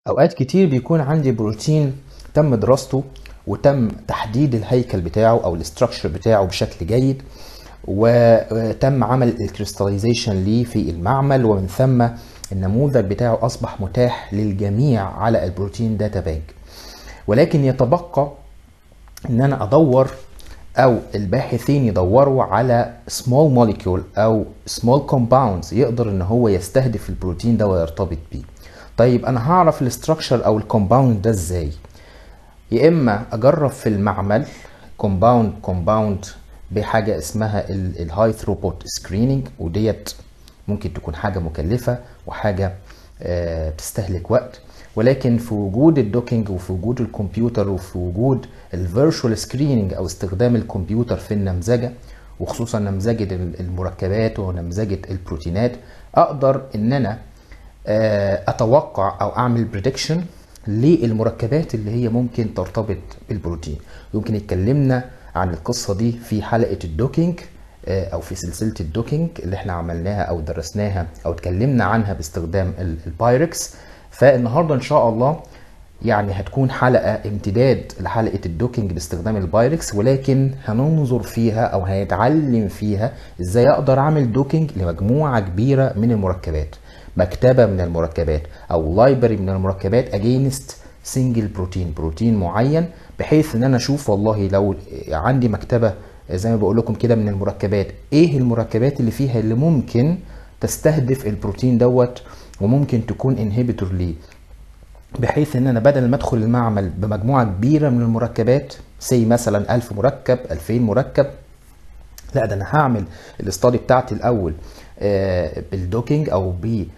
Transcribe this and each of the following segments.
اوقات كتير بيكون عندي بروتين تم دراسته وتم تحديد الهيكل بتاعه او الاستراكشر بتاعه بشكل جيد وتم عمل الكريستاليزيشن ليه في المعمل ومن ثم النموذج بتاعه اصبح متاح للجميع على البروتين داتا بانك ولكن يتبقى ان انا ادور او الباحثين يدوروا على small molecule او small compounds يقدر ان هو يستهدف البروتين ده ويرتبط بيه طيب انا هعرف الاستراكشر او الكومباوند ده ازاي يا اما اجرب في المعمل كومباوند كومباوند بحاجه اسمها الهاي ثروبوت سكريننج وديت ممكن تكون حاجه مكلفه وحاجه آه، بتستهلك وقت ولكن في وجود الدوكينج وفي وجود الكمبيوتر وفي وجود الفيرتشوال سكريننج او استخدام الكمبيوتر في النمذجه وخصوصا نمذجه المركبات ونمذجه البروتينات اقدر ان انا آه، اتوقع او اعمل بريدكشن للمركبات اللي هي ممكن ترتبط بالبروتين يمكن اتكلمنا عن القصه دي في حلقه الدوكينج آه، او في سلسله الدوكينج اللي احنا عملناها او درسناها او اتكلمنا عنها باستخدام ال- البايركس فالنهارده ان شاء الله يعني هتكون حلقه امتداد لحلقه الدوكينج باستخدام البايركس ولكن هننظر فيها او هنتعلم فيها ازاي اقدر اعمل دوكينج لمجموعه كبيره من المركبات مكتبه من المركبات او لايبرري من المركبات اجينست سنجل بروتين بروتين معين بحيث ان انا اشوف والله لو عندي مكتبه زي ما بقول لكم كده من المركبات ايه المركبات اللي فيها اللي ممكن تستهدف البروتين دوت وممكن تكون انهبيتور ليه بحيث ان انا بدل ما ادخل المعمل بمجموعه كبيره من المركبات سي مثلا 1000 مركب 2000 مركب لا ده انا هعمل الاستادي بتاعتي الاول آه، بالدوكينج او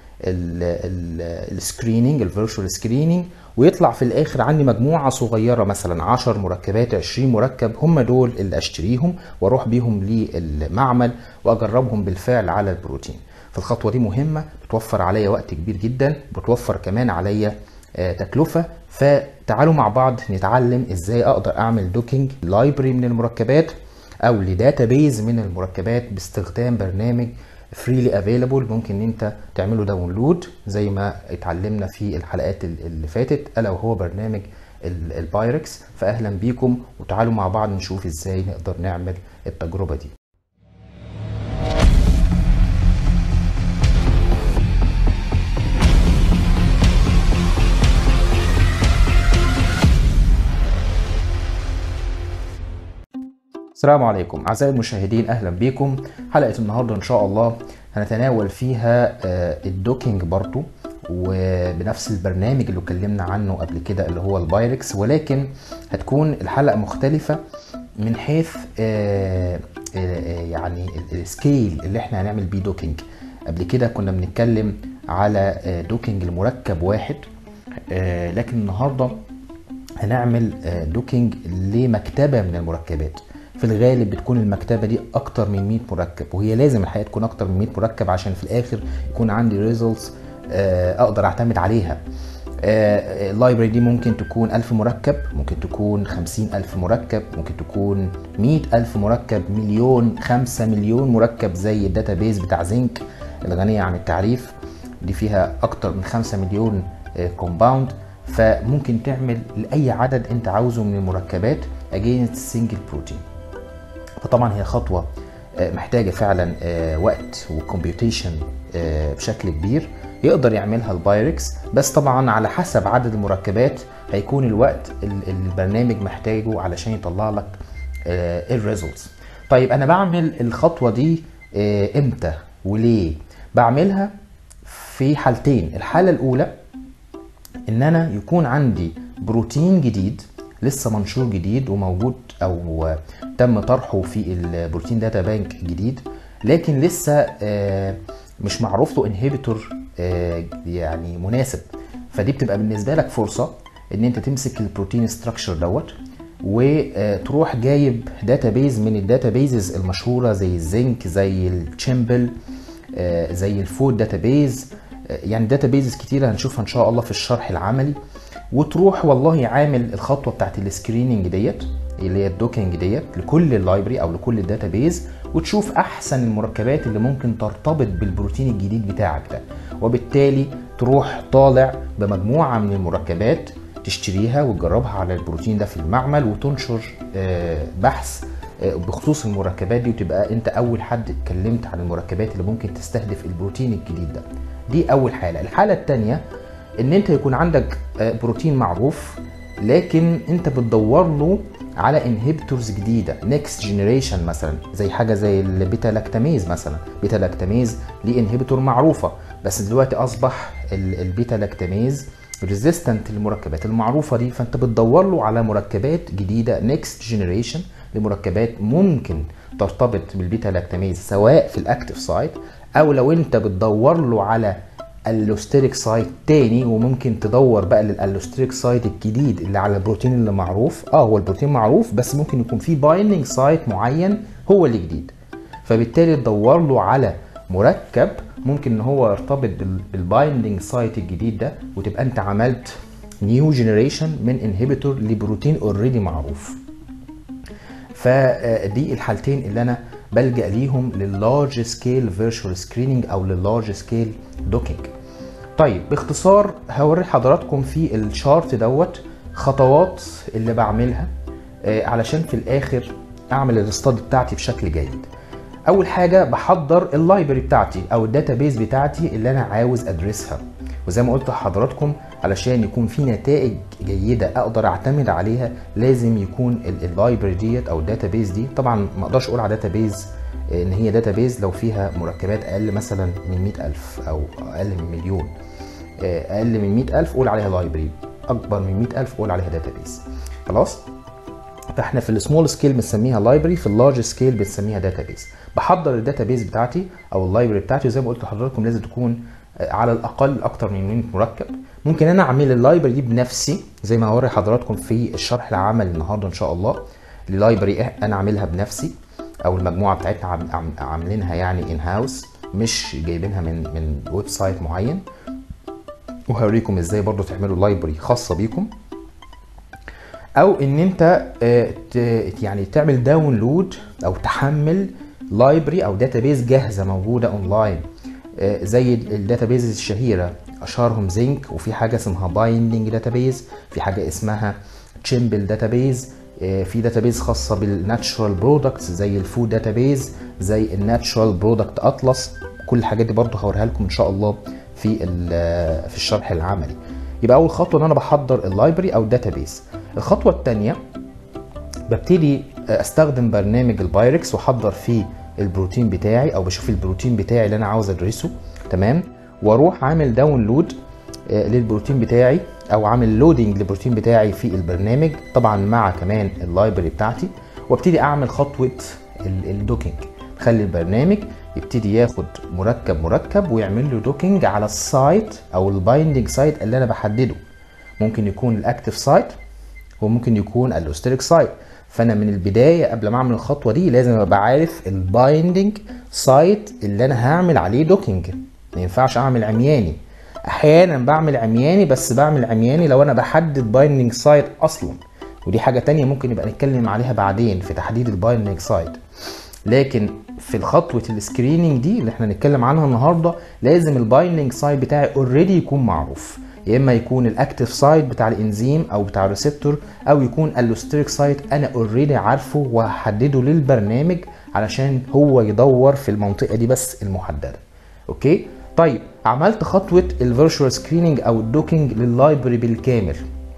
بالسكريننج الفيرتشوال سكريننج ويطلع في الاخر عندي مجموعه صغيره مثلا 10 مركبات 20 مركب هم دول اللي اشتريهم واروح بيهم للمعمل واجربهم بالفعل على البروتين فالخطوه دي مهمه بتوفر عليا وقت كبير جدا بتوفر كمان عليا آه، تكلفه فتعالوا مع بعض نتعلم ازاي اقدر اعمل دوكينج لايبرري من المركبات او لداتابيز من المركبات باستخدام برنامج فريلي افيلابل ممكن ان انت تعمله داونلود زي ما اتعلمنا في الحلقات ال- اللي فاتت الا وهو برنامج ال- البايركس فاهلا بيكم وتعالوا مع بعض نشوف ازاي نقدر نعمل التجربه دي السلام عليكم اعزائي المشاهدين اهلا بيكم حلقه النهارده ان شاء الله هنتناول فيها آه، الدوكينج برضو وبنفس البرنامج اللي اتكلمنا عنه قبل كده اللي هو البايركس ولكن هتكون الحلقه مختلفه من حيث آه، آه، يعني السكيل اللي احنا هنعمل بيه دوكينج قبل كده كنا بنتكلم على آه، دوكينج لمركب واحد آه، لكن النهارده هنعمل آه، دوكينج لمكتبه من المركبات في الغالب بتكون المكتبه دي اكتر من 100 مركب وهي لازم الحقيقه تكون اكتر من 100 مركب عشان في الاخر يكون عندي ريزلتس اقدر اعتمد عليها اللايبرري دي ممكن تكون 1000 مركب ممكن تكون 50000 مركب ممكن تكون 100000 مركب مليون 5 مليون مركب زي الداتابيز بتاع زنك الغنية عن التعريف دي فيها اكتر من 5 مليون كومباوند فممكن تعمل لاي عدد انت عاوزه من المركبات against سنجل بروتين فطبعا هي خطوه آه، محتاجه فعلا آه، وقت وكمبيوتيشن بشكل كبير يقدر يعملها البايركس بس طبعا على حسب عدد المركبات هيكون الوقت ال- البرنامج محتاجه علشان يطلع لك الريزلتس طيب انا بعمل الخطوه دي آه، امتى وليه بعملها في حالتين الحاله الاولى ان انا يكون عندي بروتين جديد لسه منشور جديد وموجود او تم طرحه في البروتين داتا بانك جديد لكن لسه آه، مش معروف له انهبيتور يعني مناسب فدي بتبقى بالنسبه لك فرصه ان انت تمسك البروتين ستراكشر دوت وتروح جايب داتابيز من الداتابيزز المشهوره زي الزنك زي التشمبل آه، زي الفود داتابيز آه، يعني داتابيزز كتيره هنشوفها ان شاء الله في الشرح العملي وتروح والله عامل الخطوه بتاعت السكريننج ديت اللي هي الدوكينج ديت لكل اللايبرري او لكل الداتابيز وتشوف احسن المركبات اللي ممكن ترتبط بالبروتين الجديد بتاعك ده وبالتالي تروح طالع بمجموعه من المركبات تشتريها وتجربها على البروتين ده في المعمل وتنشر آه، بحث آه، بخصوص المركبات دي وتبقى انت اول حد اتكلمت عن المركبات اللي ممكن تستهدف البروتين الجديد ده دي اول حاله الحاله الثانيه ان انت يكون عندك آه، بروتين معروف لكن انت بتدور له على انهبيتورز جديده نيكست جنريشن مثلا زي حاجه زي البيتا لاكتاميز مثلا بيتا لاكتاميز ليه انهبيتور معروفه بس دلوقتي اصبح ال- البيتا لاكتاميز ريزيستنت للمركبات المعروفه دي فانت بتدور له على مركبات جديده نيكست جنريشن لمركبات ممكن ترتبط بالبيتا لاكتاميز سواء في الاكتف سايت او لو انت بتدور له على اللوستيريك سايت تاني وممكن تدور بقى للالوستيريك سايت الجديد اللي على البروتين اللي معروف اه هو البروتين معروف بس ممكن يكون فيه بايندينج سايت معين هو اللي جديد فبالتالي تدور له على مركب ممكن ان هو يرتبط بالبايندينج سايت الجديد ده وتبقى انت عملت نيو جنريشن من انهبيتور لبروتين اوريدي معروف فدي الحالتين اللي انا بلجا ليهم لللارج سكيل فيرتشوال سكريننج او لللارج سكيل دوكينج طيب باختصار هوري حضراتكم في الشارت دوت خطوات اللي بعملها آه، علشان في الاخر اعمل الاستاد بتاعتي بشكل جيد اول حاجه بحضر اللايبرري بتاعتي او الداتابيز بتاعتي اللي انا عاوز ادرسها وزي ما قلت لحضراتكم علشان يكون في نتائج جيده اقدر اعتمد عليها لازم يكون اللايبرري ديت او الداتابيز دي طبعا ما اقدرش اقول على داتابيز ان هي داتابيز لو فيها مركبات اقل مثلا من 100000 او اقل من مليون آه، اقل من 100000 قول عليها لايبرري اكبر من 100000 قول عليها داتابيز خلاص فاحنا في السمول سكيل بنسميها لايبرري في اللارج سكيل بنسميها داتابيز بحضر الداتابيز بتاعتي او اللايبرري بتاعتي وزي ما قلت لحضراتكم لازم تكون آه، على الاقل اكتر من 100 مركب ممكن انا اعمل اللايبرري دي بنفسي زي ما هوري حضراتكم في الشرح العملي النهارده ان شاء الله اللايبرري انا عاملها بنفسي او المجموعه بتاعتنا عام- عام- عاملينها يعني ان هاوس مش جايبينها من من ويب سايت معين وهوريكم ازاي برضو تعملوا لايبرري خاصه بيكم او ان انت آه، ت- يعني تعمل داونلود او تحمل لايبرري او داتابيز جاهزه موجوده اونلاين آه، زي الداتابيز الشهيره اشهرهم زنك وفي حاجه اسمها بايندينج داتابيز في حاجه اسمها تشيمبل داتابيز في داتابيز خاصه بالناتشورال برودكتس زي الفود داتابيز زي الناتشورال برودكت اطلس كل الحاجات دي برضو هوريها لكم ان شاء الله في ال- في الشرح العملي يبقى اول خطوه ان انا بحضر اللايبرري او الداتابيز الخطوه الثانيه ببتدي استخدم برنامج البايركس واحضر فيه البروتين بتاعي او بشوف البروتين بتاعي اللي انا عاوز ادرسه تمام واروح عامل داونلود آه، للبروتين بتاعي او عامل لودنج للبروتين بتاعي في البرنامج طبعا مع كمان اللايبرري بتاعتي وابتدي اعمل خطوه ال- الدوكينج خلي البرنامج يبتدي ياخد مركب مركب ويعمل له دوكينج على السايت او البايندنج سايت اللي انا بحدده ممكن يكون الاكتف سايت وممكن يكون الاوستريك سايت فانا من البدايه قبل ما اعمل الخطوه دي لازم ابقى عارف البايندنج سايت اللي انا هعمل عليه دوكينج ما ينفعش اعمل عمياني احيانا بعمل عمياني بس بعمل عمياني لو انا بحدد بايندنج سايت اصلا ودي حاجه تانية ممكن نبقى نتكلم عليها بعدين في تحديد البايندنج سايت لكن في خطوه السكريننج دي اللي احنا هنتكلم عنها النهارده لازم البايندنج سايت بتاعي اوريدي يكون معروف يا اما يكون الاكتف سايت بتاع الانزيم او بتاع الريسبتور او يكون اللوستريك سايت انا اوريدي عارفه وهحدده للبرنامج علشان هو يدور في المنطقه دي بس المحدده اوكي طيب عملت خطوه الفيرتشوال سكريننج او الدوكينج لللايبرري بالكامل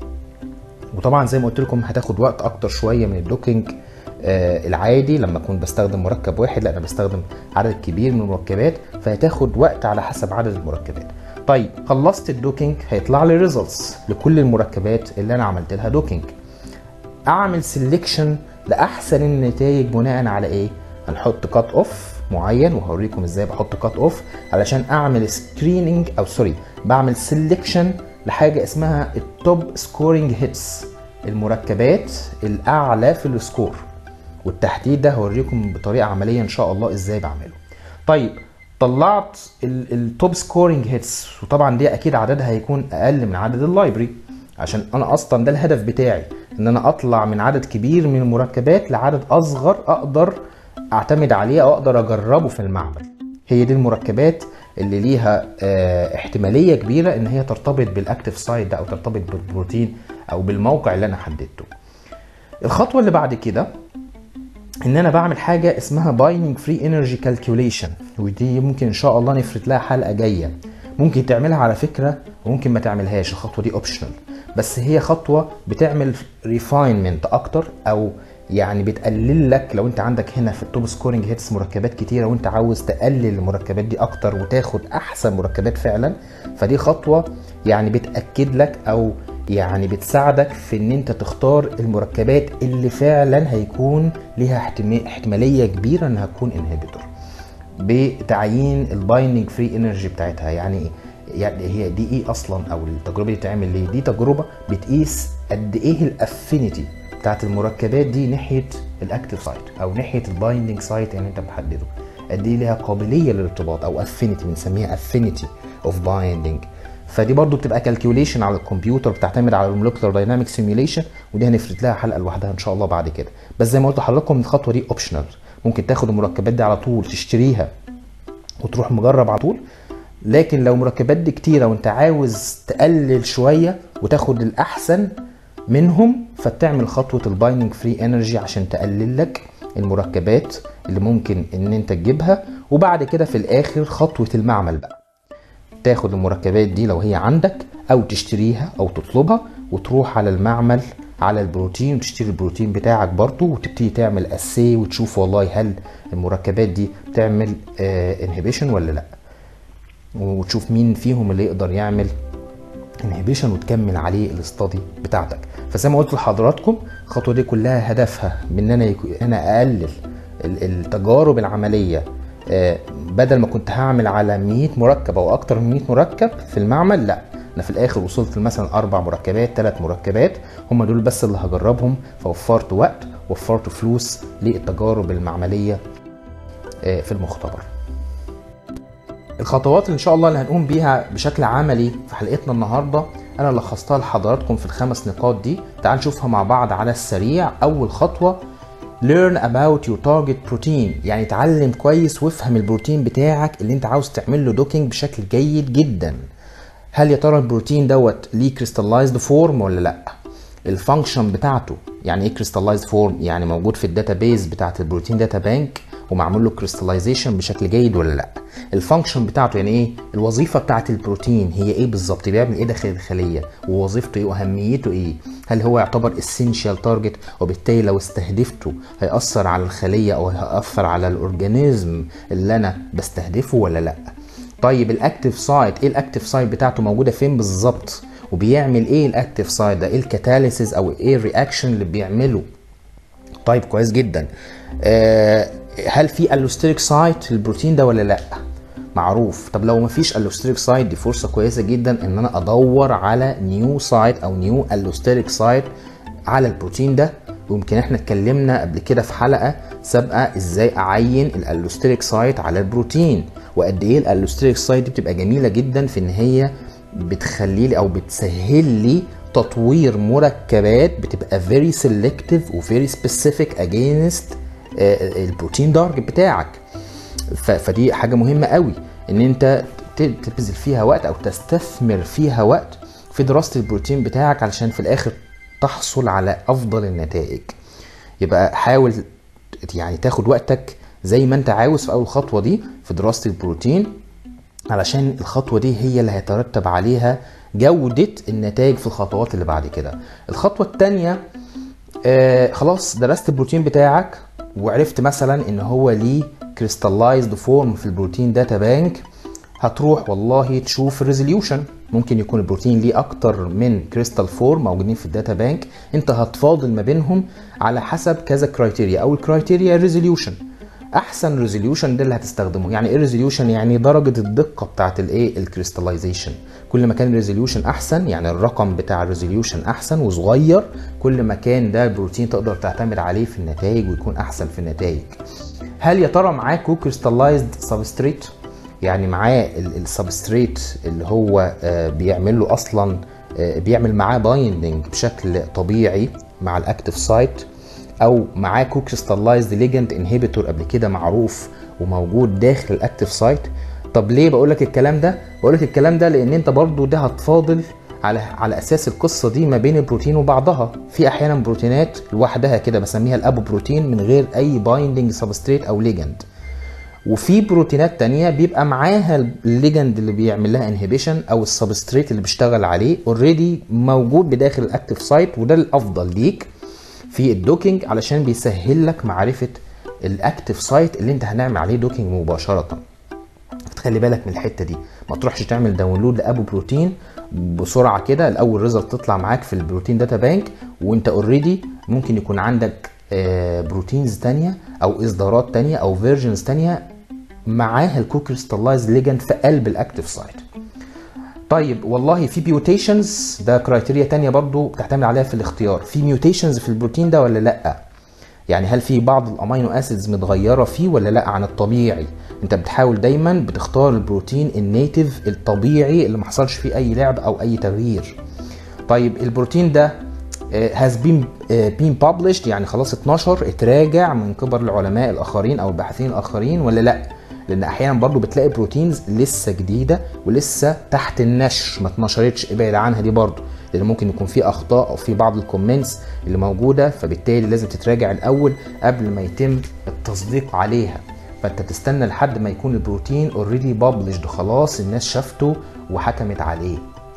وطبعا زي ما قلت لكم هتاخد وقت اكتر شويه من الدوكينج آه العادي لما اكون بستخدم مركب واحد لا انا بستخدم عدد كبير من المركبات فهتاخد وقت على حسب عدد المركبات طيب خلصت الدوكينج هيطلع لي ريزلتس لكل المركبات اللي انا عملت لها دوكينج اعمل سيلكشن لاحسن النتائج بناء على ايه هنحط كات اوف معين وهوريكم ازاي بحط كات اوف علشان اعمل سكريننج او سوري بعمل سيلكشن لحاجه اسمها التوب سكورينج هيتس المركبات الاعلى في السكور والتحديد ده هوريكم بطريقه عمليه ان شاء الله ازاي بعمله طيب طلعت التوب سكورينج هيتس وطبعا دي اكيد عددها هيكون اقل من عدد اللايبرري عشان انا اصلا ده الهدف بتاعي ان انا اطلع من عدد كبير من المركبات لعدد اصغر اقدر اعتمد عليه او اقدر اجربه في المعمل هي دي المركبات اللي ليها اه احتماليه كبيره ان هي ترتبط بالاكتيف سايت ده او ترتبط بالبروتين او بالموقع اللي انا حددته الخطوه اللي بعد كده ان انا بعمل حاجه اسمها بايننج فري انرجي كالكوليشن ودي ممكن ان شاء الله نفرد لها حلقه جايه ممكن تعملها على فكره وممكن ما تعملهاش الخطوه دي اوبشنال بس هي خطوه بتعمل ريفاينمنت اكتر او يعني بتقلل لك لو انت عندك هنا في التوب سكورنج هيتس مركبات كتيره وانت عاوز تقلل المركبات دي اكتر وتاخد احسن مركبات فعلا فدي خطوه يعني بتاكد لك او يعني بتساعدك في ان انت تختار المركبات اللي فعلا هيكون ليها احتماليه كبيره انها تكون انهبيتور بتعيين البايندنج فري انرجي بتاعتها يعني ايه يعني هي دي ايه اصلا او التجربه دي بتعمل ليه دي تجربه بتقيس قد ايه الافينيتي بتاعت المركبات دي ناحيه الاكتيف سايت او ناحيه البايندنج سايت يعني انت محدده قد ايه ليها قابليه للارتباط او افينيتي بنسميها افينيتي اوف بايندنج فدي برضو بتبقى كالكوليشن على الكمبيوتر بتعتمد على المولكيولر دايناميك سيميوليشن ودي هنفرد لها حلقه لوحدها ان شاء الله بعد كده بس زي ما قلت لحضراتكم الخطوه دي اوبشنال ممكن تاخد المركبات دي على طول تشتريها وتروح مجرب على طول لكن لو مركبات دي كتيره وانت عاوز تقلل شويه وتاخد الاحسن منهم فتعمل خطوه البايندنج فري انرجي عشان تقلل لك المركبات اللي ممكن ان انت تجيبها وبعد كده في الاخر خطوه المعمل بقى تاخد المركبات دي لو هي عندك او تشتريها او تطلبها وتروح على المعمل على البروتين وتشتري البروتين بتاعك برضو وتبتدي تعمل اسي وتشوف والله هل المركبات دي بتعمل انهبيشن ولا لا وتشوف مين فيهم اللي يقدر يعمل انهبيشن وتكمل عليه الاستادي بتاعتك فزي ما قلت لحضراتكم الخطوه دي كلها هدفها من ان انا انا اقلل التجارب العمليه بدل ما كنت هعمل على 100 مركب او اكتر من 100 مركب في المعمل لا انا في الاخر وصلت مثلا اربع مركبات ثلاث مركبات هم دول بس اللي هجربهم فوفرت وقت وفرت فلوس للتجارب المعمليه في المختبر الخطوات اللي ان شاء الله اللي هنقوم بيها بشكل عملي في حلقتنا النهارده انا لخصتها لحضراتكم في الخمس نقاط دي تعال نشوفها مع بعض على السريع اول خطوه learn about your target protein يعني اتعلم كويس وافهم البروتين بتاعك اللي انت عاوز تعمل له دوكينج بشكل جيد جدا هل يا ترى البروتين دوت ليه كريستاللايزد فورم ولا لا الفانكشن بتاعته يعني ايه كريستاللايزد فورم يعني موجود في الداتابيز بتاعت البروتين داتا بانك ومعمول له كريستاللايزيشن بشكل جيد ولا لا الفانكشن بتاعته يعني ايه الوظيفه بتاعت البروتين هي ايه بالظبط بيعمل ايه داخل الخليه ووظيفته ايه واهميته ايه هل هو يعتبر اسينشال تارجت وبالتالي لو استهدفته هيأثر على الخليه او هيأثر على الاورجانيزم اللي انا بستهدفه ولا لا طيب الاكتيف سايت ايه الاكتيف سايت بتاعته موجوده فين بالظبط وبيعمل ايه الاكتيف سايت ده ايه الكاتاليسيس او ايه الرياكشن اللي بيعمله طيب كويس جدا آه هل في الوستيريك سايت للبروتين ده ولا لا معروف طب لو مفيش الوستيريك سايت دي فرصه كويسه جدا ان انا ادور على نيو سايت او نيو الوستيريك سايت على البروتين ده ويمكن احنا اتكلمنا قبل كده في حلقه سابقه ازاي اعين الالوستيريك سايت على البروتين وقد ايه الالوستيريك سايت دي بتبقى جميله جدا في ان هي بتخلي لي او بتسهل لي تطوير مركبات بتبقى very selective و very specific against البروتين دارج بتاعك فدي حاجه مهمه قوي ان انت تبذل فيها وقت او تستثمر فيها وقت في دراسه البروتين بتاعك علشان في الاخر تحصل على افضل النتائج يبقى حاول يعني تاخد وقتك زي ما انت عاوز في اول خطوه دي في دراسه البروتين علشان الخطوه دي هي اللي هيترتب عليها جوده النتائج في الخطوات اللي بعد كده الخطوه الثانيه آه خلاص درست البروتين بتاعك وعرفت مثلا ان هو ليه كريستاللايزد فورم في البروتين داتا بانك هتروح والله تشوف الريزوليوشن ممكن يكون البروتين ليه اكتر من كريستال فورم موجودين في الداتا بانك انت هتفاضل ما بينهم على حسب كذا كرايتيريا او الكرايتيريا ريزوليوشن احسن ريزوليوشن ده اللي هتستخدمه يعني ايه ريزوليوشن يعني درجه الدقه بتاعه الايه الكريستاللايزيشن كل ما كان الريزوليوشن احسن يعني الرقم بتاع الريزوليوشن احسن وصغير كل ما كان ده البروتين تقدر تعتمد عليه في النتائج ويكون احسن في النتائج هل يا ترى معاه كو كريستاللايزد سبستريت يعني معاه السبستريت اللي هو بيعمل له اصلا بيعمل معاه بايندنج بشكل طبيعي مع الاكتف سايت او معاه كو كريستاللايزد ليجند انهبيتور قبل كده معروف وموجود داخل الاكتف سايت طب ليه بقول لك الكلام ده بقول لك الكلام ده لان انت برضو ده هتفاضل على على اساس القصه دي ما بين البروتين وبعضها في احيانا بروتينات لوحدها كده بسميها الابو بروتين من غير اي بايندنج سبستريت او ليجند وفي بروتينات تانية بيبقى معاها الليجند اللي بيعمل لها انهبيشن او السبستريت اللي بيشتغل عليه اوريدي موجود بداخل الاكتف سايت وده الافضل ليك في الدوكينج علشان بيسهل لك معرفه الاكتف سايت اللي انت هنعمل عليه دوكينج مباشره تخلي بالك من الحته دي ما تروحش تعمل داونلود لابو بروتين بسرعه كده الاول ريزلت تطلع معاك في البروتين داتا بانك وانت اوريدي ممكن يكون عندك بروتينز تانية او اصدارات تانية او فيرجنز تانية معاها الكو كريستاللايز ليجند في قلب الاكتف سايت طيب والله في ميوتيشنز ده كرايتيريا تانية برضو بتعتمد عليها في الاختيار في ميوتيشنز في البروتين ده ولا لا يعني هل في بعض الامينو اسيدز متغيره فيه ولا لا عن الطبيعي انت بتحاول دايما بتختار البروتين النيتف الطبيعي اللي ما حصلش فيه اي لعب او اي تغيير طيب البروتين ده هاز بين بين published يعني خلاص اتنشر اتراجع من قبل العلماء الاخرين او الباحثين الاخرين ولا لا لان احيانا برضو بتلاقي بروتينز لسه جديده ولسه تحت النشر ما اتنشرتش ابعد عنها دي برضو لان ممكن يكون في اخطاء او في بعض الكومنتس اللي موجوده فبالتالي لازم تتراجع الاول قبل ما يتم التصديق عليها فانت تستنى لحد ما يكون البروتين اوريدي بابلشد خلاص الناس شافته وحكمت عليه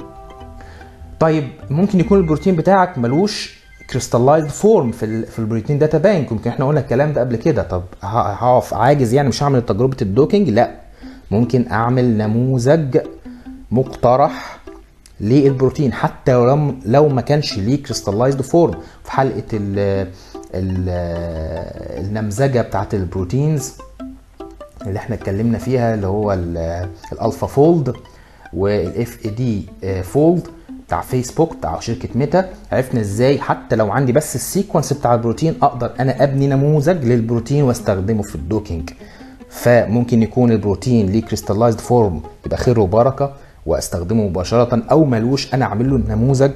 طيب ممكن يكون البروتين بتاعك ملوش كريستاللايزد فورم في ال في البروتين داتا بانك يمكن احنا قلنا الكلام ده قبل كده طب هقف عاجز يعني مش هعمل تجربه الدوكينج لا ممكن اعمل نموذج مقترح للبروتين حتى لو لو ما كانش ليه كريستاللايزد فورم في حلقه ال ال النمذجه بتاعت البروتينز اللي احنا اتكلمنا فيها اللي هو الالفا فولد والاف اي دي فولد بتاع فيسبوك بتاع شركه ميتا عرفنا ازاي حتى لو عندي بس السيكونس بتاع البروتين اقدر انا ابني نموذج للبروتين واستخدمه في الدوكينج فممكن يكون البروتين ليه كريستاللايزد فورم يبقى خير وبركه واستخدمه مباشره او ملوش انا اعمل له النموذج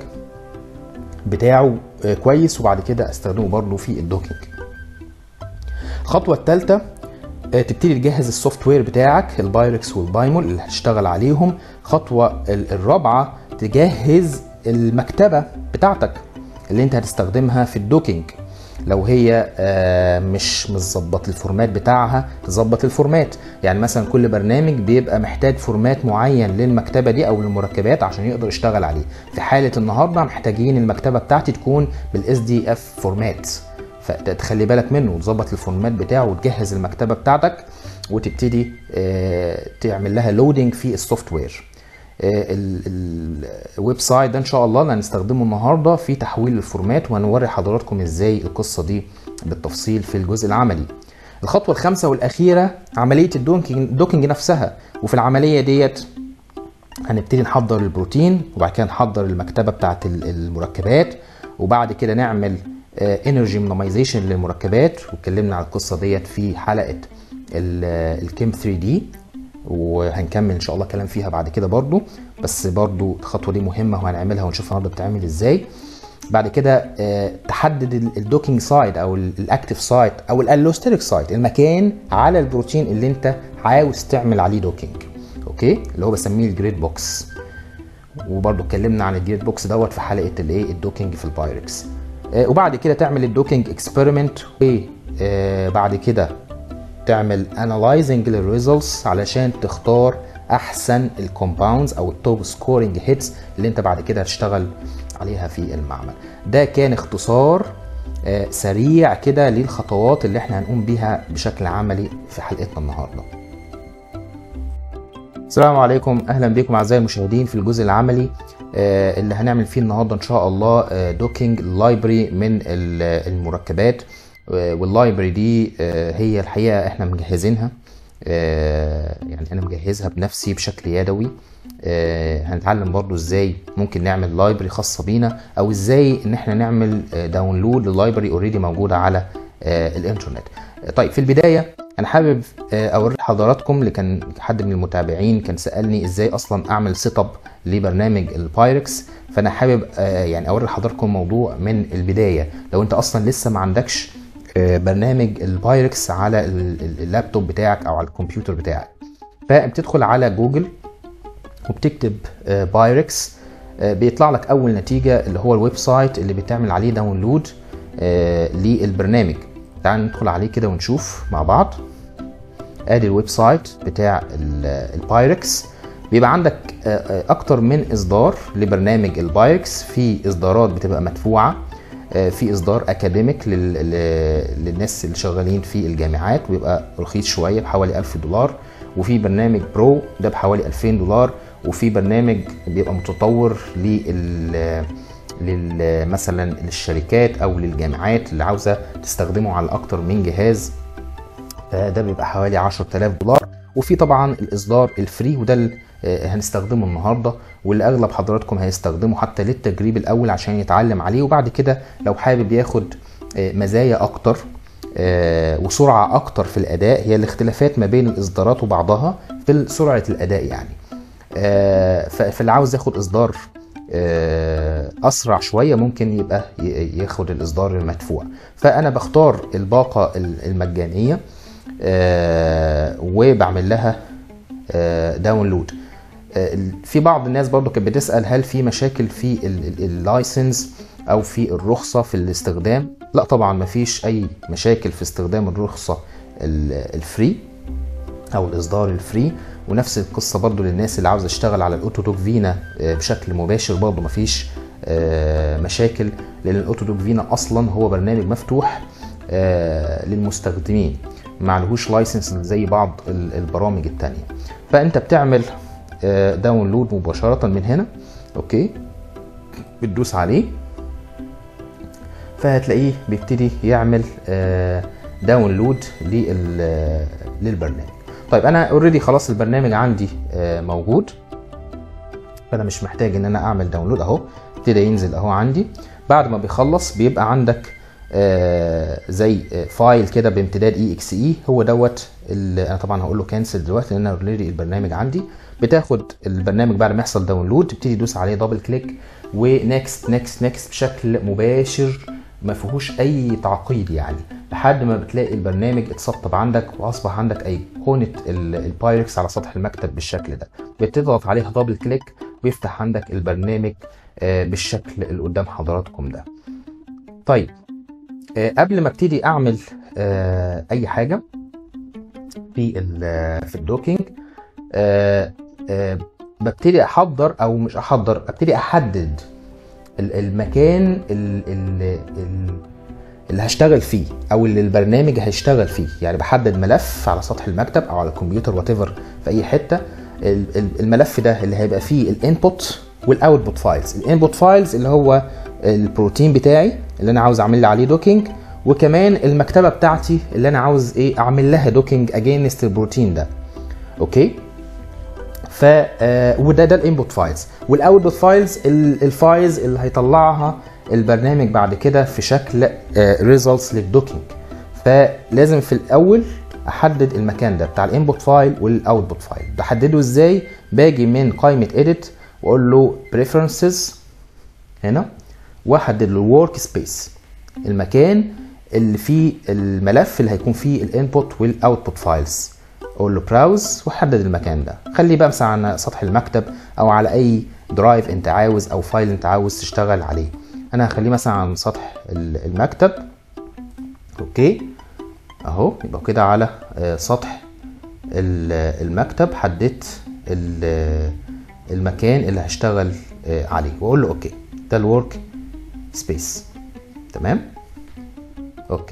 بتاعه كويس وبعد كده استخدمه برضه في الدوكينج الخطوه الثالثه تبتدي تجهز السوفت وير بتاعك البايركس والبايمول اللي هتشتغل عليهم الخطوه الرابعه تجهز المكتبه بتاعتك اللي انت هتستخدمها في الدوكينج لو هي مش مظبط الفورمات بتاعها تظبط الفورمات يعني مثلا كل برنامج بيبقى محتاج فورمات معين للمكتبه دي او للمركبات عشان يقدر يشتغل عليه في حاله النهارده محتاجين المكتبه بتاعتي تكون بالاس دي اف فورمات فتخلي بالك منه وتظبط الفورمات بتاعه وتجهز المكتبه بتاعتك وتبتدي تعمل لها لودنج في السوفت وير الويب سايت ده ان شاء الله اللي هنستخدمه النهارده في تحويل الفورمات وهنوري حضراتكم ازاي القصه دي بالتفصيل في الجزء العملي الخطوه الخامسه والاخيره عمليه الدوكينج دوكينج نفسها وفي العمليه ديت هنبتدي نحضر البروتين وبعد كده نحضر المكتبه بتاعه المركبات وبعد كده نعمل انرجي مينيمايزيشن للمركبات واتكلمنا على القصه ديت في حلقه الكيم 3 دي وهنكمل ان شاء الله كلام فيها بعد كده برضو بس برضو الخطوه دي مهمه وهنعملها ونشوف النهارده بتتعمل ازاي بعد كده تحدد الدوكينج سايت او الاكتف سايت او الالوستيريك سايت المكان على البروتين اللي انت عاوز تعمل عليه دوكينج اوكي اللي هو بسميه الجريد بوكس وبرضو اتكلمنا عن الجريد بوكس دوت في حلقه الايه الدوكينج في البايركس وبعد كده تعمل الدوكينج اكسبيرمنت وبعد كده تعمل انالايزنج للريزلتس علشان تختار احسن الكومباوندز او التوب سكورنج هيتس اللي انت بعد كده هتشتغل عليها في المعمل ده كان اختصار سريع كده للخطوات اللي احنا هنقوم بيها بشكل عملي في حلقتنا النهارده السلام عليكم اهلا بكم اعزائي المشاهدين في الجزء العملي اللي هنعمل فيه النهارده ان شاء الله دوكينج لايبرري من المركبات واللايبرري دي هي الحقيقه احنا مجهزينها يعني انا مجهزها بنفسي بشكل يدوي هنتعلم برضو ازاي ممكن نعمل لايبرري خاصه بينا او ازاي ان احنا نعمل داونلود للايبرري اوريدي موجوده على الانترنت طيب في البدايه انا حابب اوري حضراتكم اللي كان حد من المتابعين كان سالني ازاي اصلا اعمل سيت اب لبرنامج البايركس فانا حابب يعني اوري لحضراتكم موضوع من البدايه لو انت اصلا لسه ما عندكش برنامج البايركس على اللابتوب بتاعك او على الكمبيوتر بتاعك فبتدخل على جوجل وبتكتب بايركس بيطلع لك اول نتيجه اللي هو الويب سايت اللي بتعمل عليه داونلود للبرنامج تعال ندخل عليه كده ونشوف مع بعض ادي الويب سايت بتاع البايركس بيبقى عندك اكتر من اصدار لبرنامج البايركس في اصدارات بتبقى مدفوعه في اصدار اكاديميك للناس اللي شغالين في الجامعات ويبقى رخيص شويه بحوالي 1000 دولار وفي برنامج برو ده بحوالي 2000 دولار وفي برنامج بيبقى متطور لل مثلا للشركات او للجامعات اللي عاوزه تستخدمه على اكتر من جهاز ده بيبقى حوالي 10000 دولار وفي طبعا الاصدار الفري وده اللي هنستخدمه النهارده واللي اغلب حضراتكم هيستخدمه حتى للتجريب الاول عشان يتعلم عليه وبعد كده لو حابب ياخد مزايا اكتر وسرعه اكتر في الاداء هي الاختلافات ما بين الاصدارات وبعضها في سرعه الاداء يعني فاللي عاوز ياخد اصدار اسرع شويه ممكن يبقى ياخد الاصدار المدفوع فانا بختار الباقه المجانيه وبعمل لها داونلود في بعض الناس برضو كانت بتسال هل في مشاكل في اللايسنس او في الرخصه في الاستخدام لا طبعا مفيش اي مشاكل في استخدام الرخصه الفري او الاصدار الفري ونفس القصه برضو للناس اللي عاوزه تشتغل على الاوتودوك فينا بشكل مباشر برضو مفيش مشاكل لان الاوتودوك فينا اصلا هو برنامج مفتوح للمستخدمين معلهوش لايسنس زي بعض البرامج التانية فانت بتعمل داونلود مباشرة من هنا اوكي بتدوس عليه فهتلاقيه بيبتدي يعمل داونلود للبرنامج طيب انا اوريدي خلاص البرنامج عندي موجود فانا مش محتاج ان انا اعمل داونلود اهو ابتدى ينزل اهو عندي بعد ما بيخلص بيبقى عندك آه زي فايل كده بامتداد اي اكس اي هو دوت انا طبعا هقول له كانسل دلوقتي لان اوريدي البرنامج عندي بتاخد البرنامج بعد ما يحصل داونلود تبتدي تدوس عليه دبل كليك ونكست نكست نكست بشكل مباشر ما فيهوش اي تعقيد يعني لحد ما بتلاقي البرنامج اتسطب عندك واصبح عندك ايقونه البايركس على سطح المكتب بالشكل ده بتضغط عليها دبل كليك ويفتح عندك البرنامج آه بالشكل اللي قدام حضراتكم ده طيب آه قبل ما ابتدي اعمل آه اي حاجه في في الدوكينج ببتدي احضر او مش احضر ابتدي احدد المكان اللي, اللي هشتغل فيه او اللي البرنامج هيشتغل فيه يعني بحدد ملف على سطح المكتب او على الكمبيوتر وات في اي حته الملف ده اللي هيبقى فيه الانبوت والاوتبوت فايلز الانبوت فايلز اللي هو البروتين بتاعي اللي انا عاوز اعمل عليه دوكينج وكمان المكتبه بتاعتي اللي انا عاوز ايه اعمل لها دوكينج اجينست البروتين ده اوكي ف وده ده الانبوت فايلز والاوتبوت فايلز الفايلز اللي هيطلعها البرنامج بعد كده في شكل ريزلتس للدوكينج فلازم في الاول احدد المكان ده بتاع الانبوت فايل والاوتبوت فايل بحدده ازاي باجي من قائمه edit واقول له preferences هنا واحدد له ورك سبيس المكان اللي فيه الملف اللي هيكون فيه الانبوت والاوتبوت فايلز اقول له براوز واحدد المكان ده خليه بقى مثلا على سطح المكتب او على اي درايف انت عاوز او فايل انت عاوز تشتغل عليه انا هخليه مثلا على سطح المكتب اوكي اهو يبقى كده على سطح المكتب حددت المكان اللي هشتغل عليه واقول له اوكي ده الورك سبيس تمام اوكي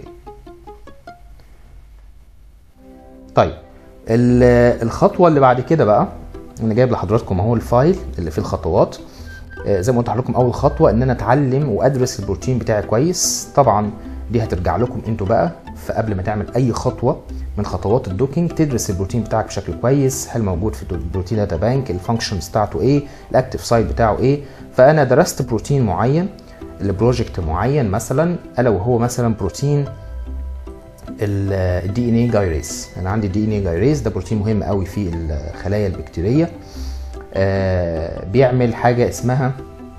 طيب الخطوه اللي بعد كده بقى انا جايب لحضراتكم اهو الفايل اللي فيه الخطوات زي ما قلت لحضراتكم اول خطوه ان انا اتعلم وادرس البروتين بتاعي كويس طبعا دي هترجع لكم انتوا بقى فقبل ما تعمل اي خطوه من خطوات الدوكينج تدرس البروتين بتاعك بشكل كويس هل موجود في البروتين داتا بانك الفانكشنز بتاعته ايه الاكتف سايت بتاعه ايه فانا درست بروتين معين لبروجكت معين مثلا الا وهو مثلا بروتين الدي ان اي جايريز انا عندي دي ان اي جايريز ده بروتين مهم قوي في الخلايا البكتيريه آه بيعمل حاجه اسمها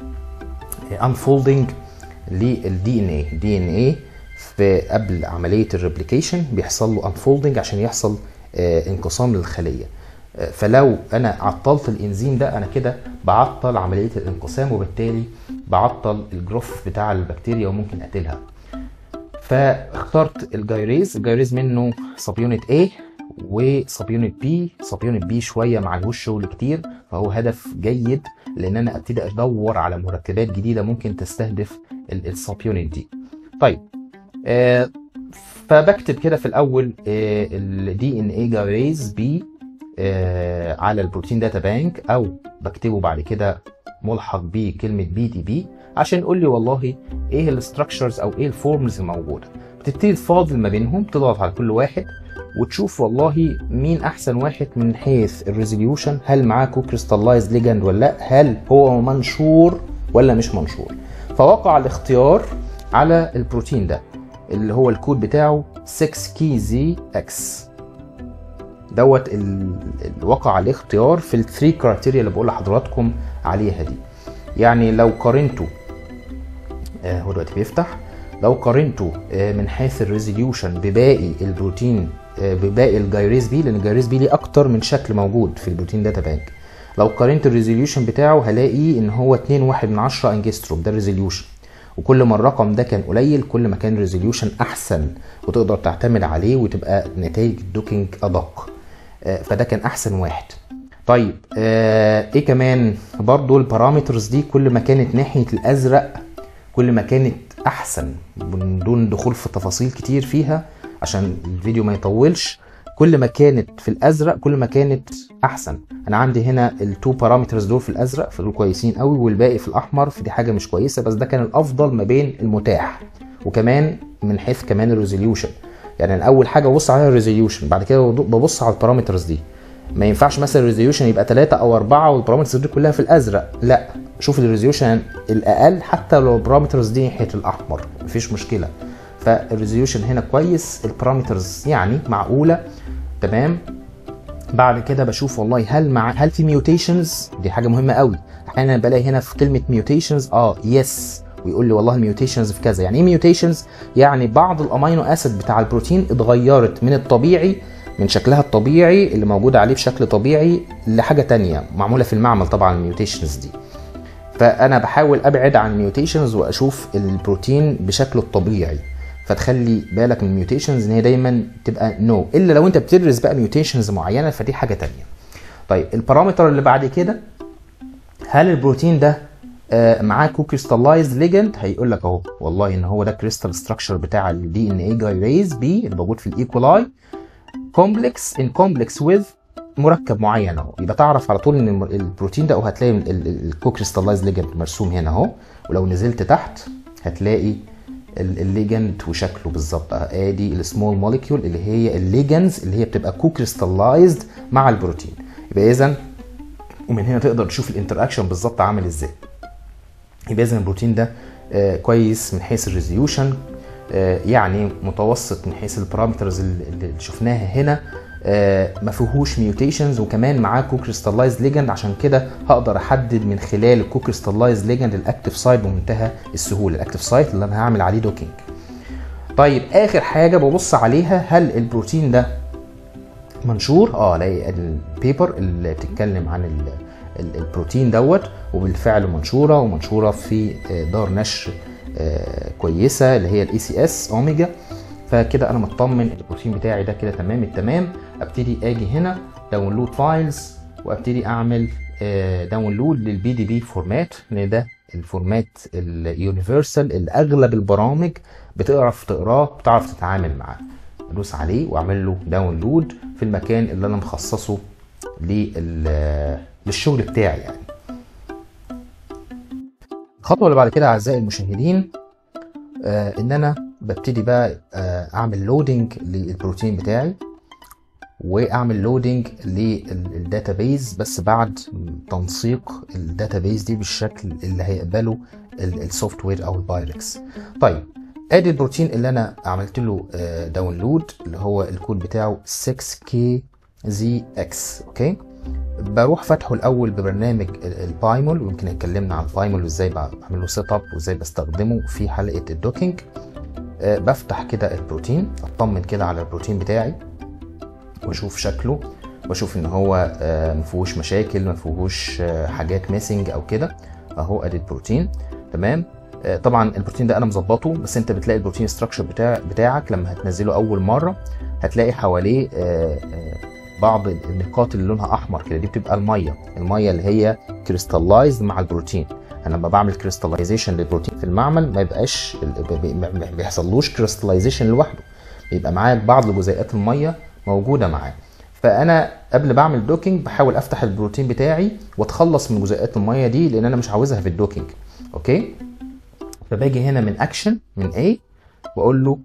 انفولدنج للدي ان اي دي ان اي في قبل عمليه الريبليكيشن بيحصل له انفولدنج عشان يحصل آه انقسام للخليه آه فلو انا عطلت الانزيم ده انا كده بعطل عمليه الانقسام وبالتالي بعطل الجروث بتاع البكتيريا وممكن اقتلها فاخترت الجايريز الجايريز منه سب يونت A وسب يونت B سب يونت B شويه معلهوش شغل كتير فهو هدف جيد لان انا ابتدي ادور على مركبات جديده ممكن تستهدف السب يونت دي طيب آه فبكتب كده في الاول الدي ان اي جايريز بي آه على البروتين داتا بانك او بكتبه بعد كده ملحق بكلمه بي دي بي عشان يقول لي والله ايه الاستراكشرز او ايه الفورمز الموجوده بتبتدي تفاضل ما بينهم تضغط على كل واحد وتشوف والله مين احسن واحد من حيث الريزوليوشن هل معاه كو كريستاللايز ليجند ولا لا هل هو منشور ولا مش منشور فوقع الاختيار على البروتين ده اللي هو الكود بتاعه 6 كي زي اكس دوت اللي وقع عليه اختيار في الثري كرايتيريا اللي بقول لحضراتكم عليها دي يعني لو قارنته آه هو دلوقتي بيفتح لو قارنته آه من حيث الريزوليوشن بباقي البروتين آه بباقي الجايريز بي لان الجايريز بي ليه اكتر من شكل موجود في البروتين داتا بانك لو قارنت الريزوليوشن بتاعه هلاقي ان هو 2 1 من 10 انجستروم ده الريزوليوشن وكل ما الرقم ده كان قليل كل ما كان الريزوليوشن احسن وتقدر تعتمد عليه وتبقى نتائج الدوكينج ادق فده كان احسن واحد طيب آه ايه كمان برضو البارامترز دي كل ما كانت ناحيه الازرق كل ما كانت احسن من دون دخول في تفاصيل كتير فيها عشان الفيديو ما يطولش كل ما كانت في الازرق كل ما كانت احسن انا عندي هنا التو بارامترز دول في الازرق فدول كويسين قوي والباقي في الاحمر فدي حاجه مش كويسه بس ده كان الافضل ما بين المتاح وكمان من حيث كمان الريزوليوشن يعني أنا اول حاجه ببص على الريزوليوشن بعد كده ببص على البارامترز دي ما ينفعش مثلا الريزوليوشن يبقى 3 او 4 والبارامترز دي كلها في الازرق لا شوف الريزوليوشن الاقل حتى لو البارامترز دي ناحيه الاحمر مفيش مشكله فالريزوليوشن هنا كويس البارامترز يعني معقوله تمام بعد كده بشوف والله هل مع هل في ميوتيشنز دي حاجه مهمه قوي احيانا بلاقي هنا في كلمه ميوتيشنز اه يس ويقول لي والله الميوتيشنز في كذا يعني ايه ميوتيشنز يعني بعض الامينو اسيد بتاع البروتين اتغيرت من الطبيعي من شكلها الطبيعي اللي موجود عليه بشكل طبيعي لحاجه تانية معموله في المعمل طبعا الميوتيشنز دي فانا بحاول ابعد عن الميوتيشنز واشوف البروتين بشكله الطبيعي فتخلي بالك من الميوتيشنز ان هي دايما تبقى نو no. الا لو انت بتدرس بقى ميوتيشنز معينه فدي حاجه تانية طيب البارامتر اللي بعد كده هل البروتين ده آه معاه كو كريستاللايز ليجند هيقول لك اهو والله ان هو ده كريستال ستراكشر بتاع الدي ان اي جايريز بي اللي موجود في الايكولاي كومبلكس ان كومبلكس وذ مركب معين اهو يبقى تعرف على طول ان البروتين ده وهتلاقي الكو كريستاللايز ليجند مرسوم هنا اهو ولو نزلت تحت هتلاقي الليجند وشكله بالظبط ادي السمول موليكيول اللي هي الليجندز اللي هي بتبقى كو كريستاللايزد مع البروتين يبقى اذا ومن هنا تقدر تشوف الانتراكشن بالظبط عامل ازاي يبقى اذا البروتين ده آه كويس من حيث الريزوليوشن آه يعني متوسط من حيث البارامترز اللي شفناها هنا آه ما فيهوش ميوتيشنز وكمان معاه كو كريستاللايز ليجند عشان كده هقدر احدد من خلال الكو كريستاللايز ليجند الاكتيف سايت بمنتهى السهوله الاكتيف سايت اللي انا هعمل عليه دوكينج طيب اخر حاجه ببص عليها هل البروتين ده منشور اه الاقي البيبر اللي بتتكلم عن البروتين دوت وبالفعل منشوره ومنشوره في دار نشر كويسه اللي هي الاي سي اس اوميجا فكده انا مطمن البروتين بتاعي ده كده تمام التمام ابتدي اجي هنا داونلود فايلز وابتدي اعمل داونلود للبي دي بي فورمات لان ده الفورمات اليونيفرسال اللي اغلب البرامج بتعرف تقراه بتعرف تتعامل معاه ادوس عليه واعمل له داونلود في المكان اللي انا مخصصه للشغل بتاعي يعني الخطوه اللي بعد كده اعزائي المشاهدين آه ان انا ببتدي بقى آه اعمل لودنج للبروتين بتاعي واعمل لودنج للداتابيز بس بعد تنسيق الداتابيز دي بالشكل اللي هيقبله السوفت وير او البايركس طيب ادي البروتين اللي انا عملت له داونلود اللي هو الكود بتاعه 6k zx اوكي بروح فاتحه الاول ببرنامج البايمول ويمكن اتكلمنا عن البايمول وازاي بعمل له سيت اب وازاي بستخدمه في حلقه الدوكينج أه بفتح كده البروتين اطمن كده على البروتين بتاعي واشوف شكله واشوف ان هو أه مفيهوش مشاكل مفيهوش أه حاجات ميسنج او كده اهو ادي البروتين تمام طبعا البروتين ده انا مظبطه بس انت بتلاقي البروتين ستراكشر بتاع بتاعك لما هتنزله اول مره هتلاقي حواليه بعض النقاط اللي لونها احمر كده دي بتبقى الميه الميه اللي هي كريستاللايزد مع البروتين انا لما بعمل كريستاللايزيشن للبروتين في المعمل ما يبقاش ما بيحصلوش كريستاللايزيشن لوحده بيبقى معاك بعض جزيئات الميه موجوده معاه فانا قبل بعمل دوكينج بحاول افتح البروتين بتاعي واتخلص من جزيئات الميه دي لان انا مش عاوزها في الدوكينج اوكي فباجي هنا من اكشن من A واقول له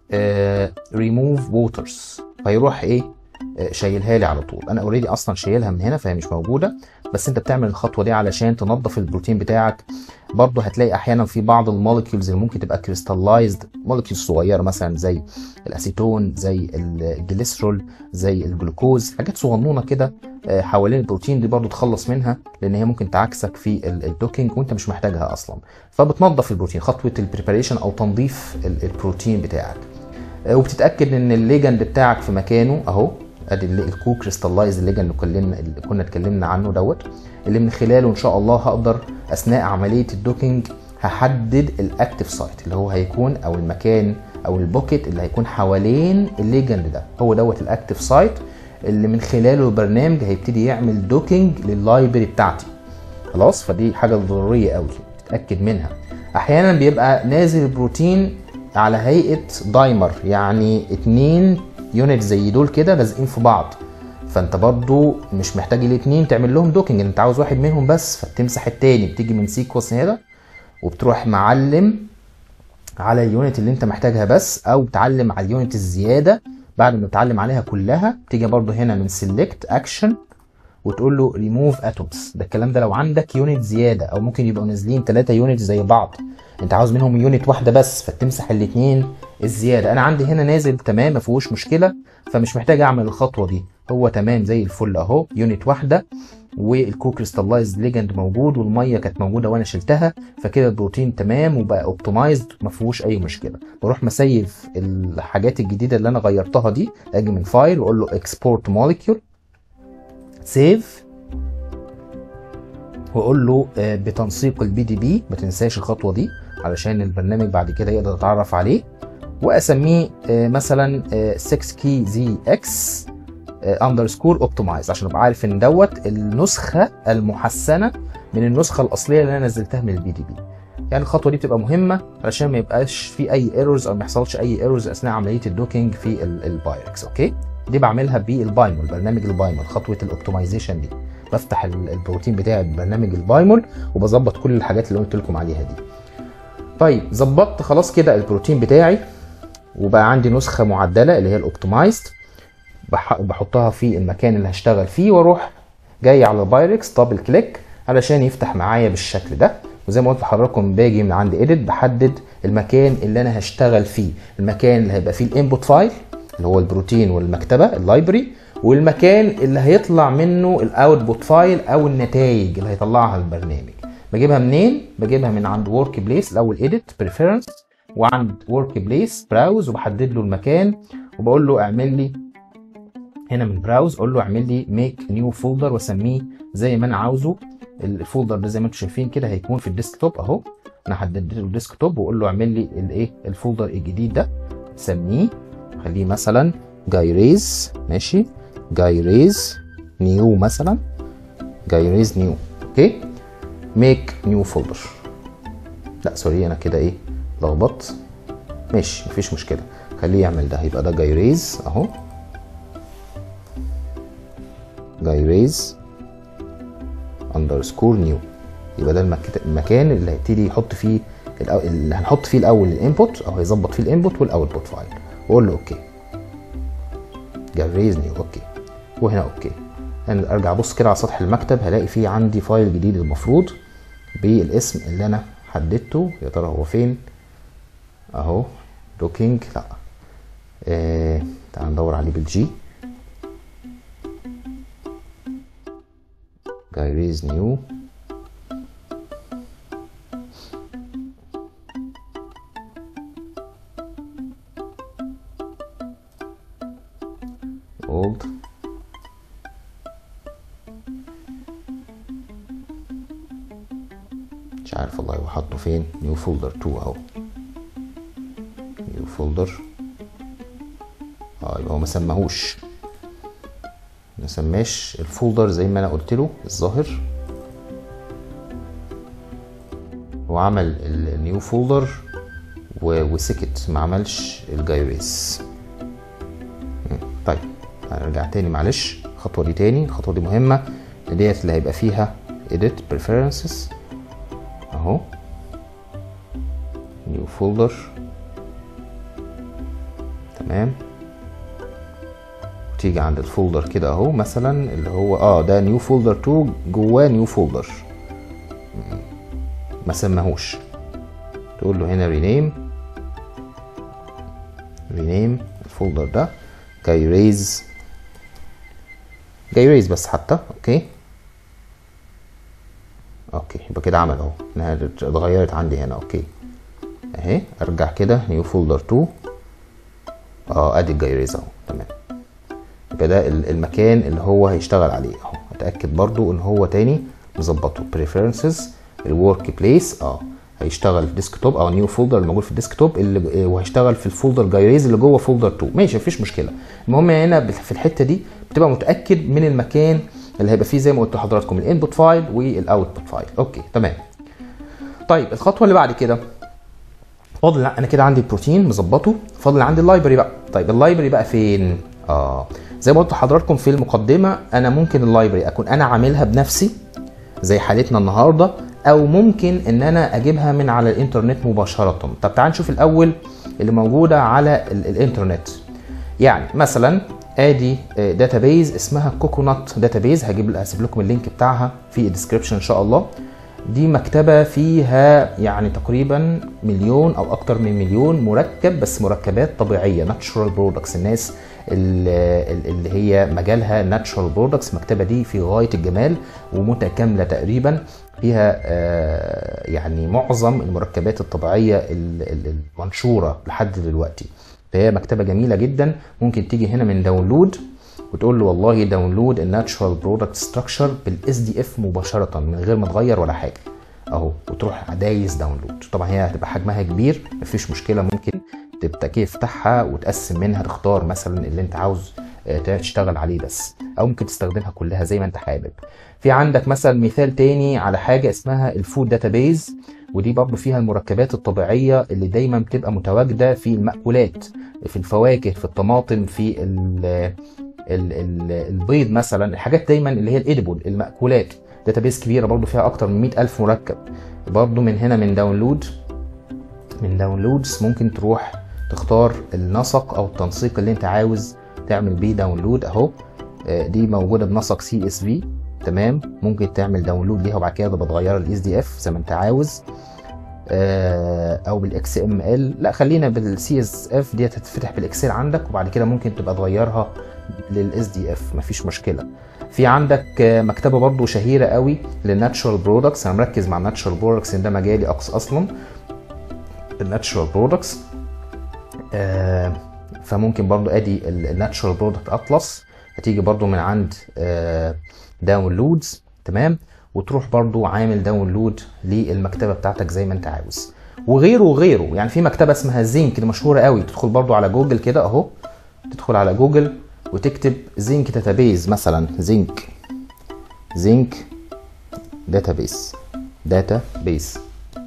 ريموف ووترز فيروح ايه آه شايلها لي على طول انا اوريدي اصلا شايلها من هنا فهي مش موجوده بس انت بتعمل الخطوه دي علشان تنظف البروتين بتاعك برضه هتلاقي احيانا في بعض المولكيولز اللي ممكن تبقى كريستاللايزد مولكيولز صغيره مثلا زي الاسيتون زي الجليسرول زي الجلوكوز حاجات صغنونه كده حوالين البروتين دي برضو تخلص منها لان هي ممكن تعكسك في الدوكينج وانت مش محتاجها اصلا فبتنظف البروتين خطوه البريباريشن او تنظيف البروتين بتاعك وبتتاكد ان الليجند بتاعك في مكانه اهو ادي الكو كريستاللايز الليجند اللي كنا اتكلمنا عنه دوت اللي من خلاله ان شاء الله هقدر اثناء عمليه الدوكينج هحدد الاكتف سايت اللي هو هيكون او المكان او البوكيت اللي هيكون حوالين الليجند ده هو دوت الاكتف سايت اللي من خلاله البرنامج هيبتدي يعمل دوكينج لللايبرري بتاعتي خلاص فدي حاجه ضروريه قوي تتاكد منها احيانا بيبقى نازل البروتين على هيئه دايمر يعني اتنين يونت زي دول كده لازقين في بعض فانت برضو مش محتاج الاتنين تعمل لهم دوكينج انت عاوز واحد منهم بس فبتمسح التاني بتيجي من سيكونس هنا وبتروح معلم على اليونت اللي انت محتاجها بس او تعلم على اليونت الزياده بعد ما تتعلم عليها كلها تيجي برضو هنا من سيلكت اكشن وتقول له ريموف اتومز ده الكلام ده لو عندك يونت زياده او ممكن يبقوا نازلين ثلاثه يونت زي بعض انت عاوز منهم يونت واحده بس فتمسح الاثنين الزياده انا عندي هنا نازل تمام ما فيهوش مشكله فمش محتاج اعمل الخطوه دي هو تمام زي الفل اهو يونت واحده والكو كريستاللايز ليجند موجود والميه كانت موجوده وانا شلتها فكده البروتين تمام وبقى اوبتمايزد ما فيهوش اي مشكله بروح مسيف الحاجات الجديده اللي انا غيرتها دي اجي من فايل واقول له اكسبورت موليكيول سيف واقول له بتنسيق البي دي بي ما تنساش الخطوه دي علشان البرنامج بعد كده يقدر يتعرف عليه واسميه مثلا 6 كي زي اكس اندرسكور اوبتمايز عشان ابقى عارف ان دوت النسخه المحسنه من النسخه الاصليه اللي انا نزلتها من البي دي بي يعني الخطوه دي بتبقى مهمه علشان ما يبقاش في اي ايرورز او ما يحصلش اي ايرورز اثناء عمليه الدوكينج في البايركس اوكي دي بعملها بالبايمول برنامج البايمول خطوه الاوبتمايزيشن دي بفتح البروتين بتاعي ببرنامج البايمول وبظبط كل الحاجات اللي قلت لكم عليها دي طيب ظبطت خلاص كده البروتين بتاعي وبقى عندي نسخه معدله اللي هي الاوبتمايزد بحطها في المكان اللي هشتغل فيه واروح جاي على بايركس دبل كليك علشان يفتح معايا بالشكل ده وزي ما قلت لحضراتكم باجي من عند ايديت بحدد المكان اللي انا هشتغل فيه المكان اللي هيبقى فيه الانبوت فايل اللي هو البروتين والمكتبه اللايبرري والمكان اللي هيطلع منه الاوتبوت فايل او النتائج اللي هيطلعها البرنامج بجيبها منين بجيبها من عند ورك بليس الاول ايديت بريفيرنس وعند ورك بليس براوز وبحدد له المكان وبقول له اعمل لي هنا من براوز اقول له اعمل لي ميك نيو فولدر واسميه زي ما انا عاوزه الفولدر ده زي ما انتم شايفين كده هيكون في الديسكتوب اهو انا حددت له الديسكتوب واقول له اعمل لي الايه الفولدر الجديد ده سميه خليه مثلا جايريز ماشي جايريز نيو مثلا جايريز نيو اوكي ميك نيو فولدر لا سوري انا كده ايه لخبطت ماشي مفيش مشكله خليه يعمل ده يبقى ده جايريز اهو جايريز اندرسكور نيو يبقى ده المك... المكان اللي هيبتدي يحط فيه الأو... اللي هنحط فيه الاول الانبوت او هيظبط فيه الانبوت والاوتبوت فايل واقول له اوكي جايريز نيو اوكي وهنا اوكي انا ارجع ابص كده على سطح المكتب هلاقي فيه عندي فايل جديد المفروض بالاسم اللي انا حددته يا ترى هو فين اهو دوكينج لا آه تعال ندور عليه بالجي جايريز نيو old مش عارف والله هو حاطه فين نيو فولدر 2 اهو نيو فولدر اه يبقى هو ما سماهوش ما سماش الفولدر زي ما انا قلت له الظاهر هو عمل النيو فولدر وسكت ما عملش الجايريس طيب هنرجع تاني معلش الخطوه دي تاني الخطوه دي مهمه ديت اللي هيبقى فيها edit preferences اهو new folder تمام تيجي عند الفولدر كده اهو مثلا اللي هو اه ده نيو فولدر 2 جواه نيو فولدر ما سماهوش تقول له هنا رينيم رينيم الفولدر ده جاي ريز جاي ريز بس حتى اوكي اوكي يبقى كده عمل اهو انها اتغيرت عندي هنا اوكي اهي ارجع كده نيو فولدر 2 اه ادي الجاي ريز اهو تمام يبقى ده المكان اللي هو هيشتغل عليه اهو اتاكد برضو ان هو تاني مظبطه preferences الورك بليس اه هيشتغل ديسكتوب او نيو فولدر اللي موجود في الديسكتوب اللي وهيشتغل في الفولدر جايريز اللي جوه فولدر 2 ماشي مفيش مشكله المهم هنا في الحته دي بتبقى متاكد من المكان اللي هيبقى فيه زي ما قلت لحضراتكم الانبوت فايل والاوتبوت فايل اوكي تمام طيب الخطوه اللي بعد كده فاضل انا كده عندي البروتين مظبطه فاضل عندي اللايبرري بقى طيب اللايبرري بقى فين اه زي ما قلت لحضراتكم في المقدمه انا ممكن اللايبرري اكون انا عاملها بنفسي زي حالتنا النهارده او ممكن ان انا اجيبها من على الانترنت مباشره طب تعال نشوف الاول اللي موجوده على الانترنت يعني مثلا ادي داتابيز اسمها كوكونات داتابيز هجيب هسيب لكم اللينك بتاعها في الديسكربشن ان شاء الله دي مكتبه فيها يعني تقريبا مليون او اكتر من مليون مركب بس مركبات طبيعيه ناتشورال برودكتس الناس اللي هي مجالها ناتشورال برودكتس المكتبه دي في غايه الجمال ومتكامله تقريبا فيها يعني معظم المركبات الطبيعيه المنشوره لحد دلوقتي فهي مكتبه جميله جدا ممكن تيجي هنا من داونلود وتقول له والله داونلود الناتشورال برودكت ستراكشر بالاس دي اف مباشره من غير ما تغير ولا حاجه اهو وتروح دايس داونلود طبعا هي هتبقى حجمها كبير مفيش مشكله ممكن تبقى كيف تفتحها وتقسم منها تختار مثلا اللي انت عاوز تشتغل عليه بس او ممكن تستخدمها كلها زي ما انت حابب في عندك مثلا مثال تاني على حاجه اسمها الفود داتابيز ودي برضه فيها المركبات الطبيعيه اللي دايما بتبقى متواجده في المأكولات في الفواكه في الطماطم في ال ال ال البيض مثلا الحاجات دايما اللي هي الادبل المأكولات داتابيز كبيره برضه فيها اكتر من 100 الف مركب برضه من هنا من داونلود من داونلودز ممكن تروح تختار النسق او التنسيق اللي انت عاوز تعمل بيه داونلود اهو دي موجوده بنسق سي اس في تمام ممكن تعمل داونلود ليها وبعد كده بتغيرها الاس دي اف زي ما انت عاوز او بالاكس ام ال لا خلينا بالسي اس اف ديت هتتفتح بالاكسل عندك وبعد كده ممكن تبقى تغيرها للاس دي اف مفيش مشكله في عندك مكتبه برضو شهيره قوي للناتشورال برودكتس انا مركز مع الناتشورال برودكتس ان ده مجالي اقصى اصلا الناتشورال برودكتس آه فممكن برضو ادي الناتشورال برودكت اطلس هتيجي برضو من عند آه داونلودز تمام وتروح برضو عامل داونلود للمكتبه بتاعتك زي ما انت عاوز وغيره وغيره يعني في مكتبه اسمها زينك دي مشهوره قوي تدخل برضو على جوجل كده اهو تدخل على جوجل وتكتب زينك داتابيز مثلا زينك زينك داتابيز داتابيز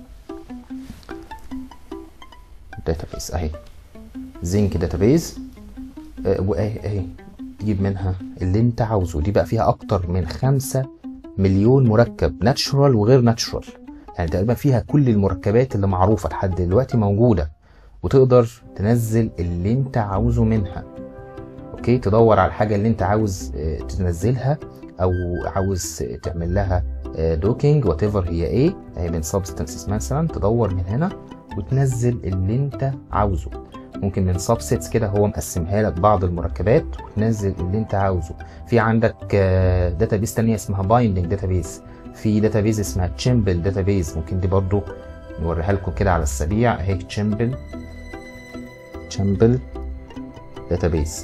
داتابيز اهي زينك داتابيز آه واهي اهي تجيب منها اللي انت عاوزه دي بقى فيها اكتر من خمسة مليون مركب ناتشورال وغير ناتشورال يعني تقريبا فيها كل المركبات اللي معروفه لحد دلوقتي موجوده وتقدر تنزل اللي انت عاوزه منها اوكي تدور على الحاجه اللي انت عاوز تنزلها او عاوز تعمل لها دوكينج وات ايفر هي ايه هي من سبستانسز مثلا تدور من هنا وتنزل اللي انت عاوزه ممكن من سبسيتس كده هو مقسمها لك بعض المركبات وتنزل اللي انت عاوزه في عندك داتابيز تانية اسمها بايندنج داتابيز في داتابيز اسمها تشيمبل داتابيز ممكن دي برضو نوريها لكم كده على السريع اهي تشيمبل تشيمبل داتابيز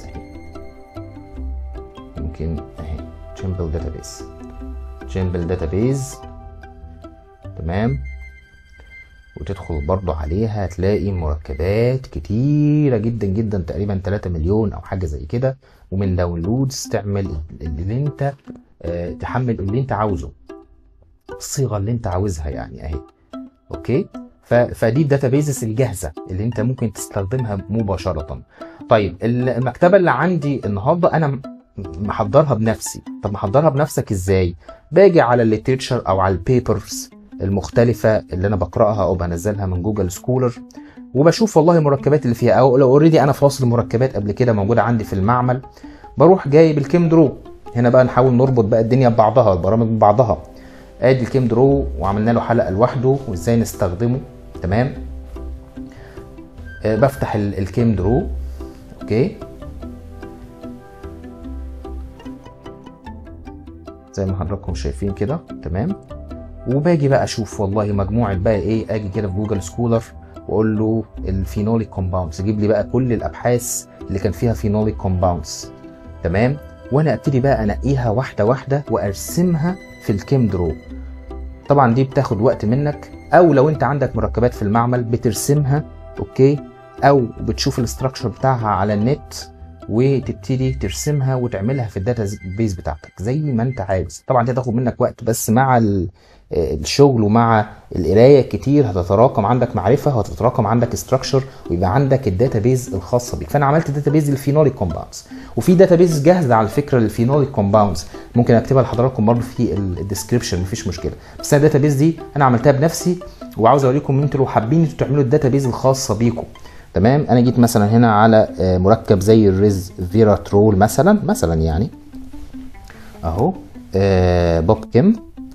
ممكن اهي تشيمبل داتابيز تشيمبل داتابيز تمام وتدخل برضو عليها هتلاقي مركبات كتيرة جدا جدا تقريبا 3 مليون او حاجة زي كده ومن داونلودز تعمل اللي انت اه تحمل اللي انت عاوزه الصيغة اللي انت عاوزها يعني اهي اوكي فدي الداتابيزز الجاهزة اللي انت ممكن تستخدمها مباشرة طيب المكتبة اللي عندي النهاردة انا محضرها بنفسي طب محضرها بنفسك ازاي باجي على الليترشر او على البيبرز المختلفة اللي أنا بقرأها أو بنزلها من جوجل سكولر وبشوف والله المركبات اللي فيها أو لو أوريدي أنا فاصل مركبات قبل كده موجودة عندي في المعمل بروح جايب الكيم درو هنا بقى نحاول نربط بقى الدنيا ببعضها البرامج ببعضها ادي الكيم درو وعملنا له حلقة لوحده وازاي نستخدمه تمام أه بفتح الكيم درو اوكي زي ما حضراتكم شايفين كده تمام وباجي بقى اشوف والله مجموعه بقى ايه اجي كده في جوجل سكولر واقول له الفينوليك كومباوندز يجيب لي بقى كل الابحاث اللي كان فيها فينوليك كومباوندز تمام وانا ابتدي بقى انقيها واحده واحده وارسمها في الكيم درو طبعا دي بتاخد وقت منك او لو انت عندك مركبات في المعمل بترسمها اوكي او بتشوف الاستراكشر بتاعها على النت وتبتدي ترسمها وتعملها في الداتا بيز بتاعتك زي ما انت عاوز طبعا دي هتاخد منك وقت بس مع الشغل ومع القرايه كتير هتتراكم عندك معرفه وهتتراكم عندك استراكشر ويبقى عندك الداتا بيز الخاصه بيك فانا عملت داتا بيز للفينوليك كومباوندز وفي داتا بيز جاهزه على فكره للفينوليك كومباوندز ممكن اكتبها لحضراتكم برضه في الديسكربشن مفيش مشكله بس انا الداتا بيز دي انا عملتها بنفسي وعاوز اوريكم انتوا لو حابين انتوا تعملوا الداتا بيز الخاصه بيكم تمام انا جيت مثلا هنا على مركب زي الريز فيراترول مثلا مثلا يعني اهو آه بوب كيم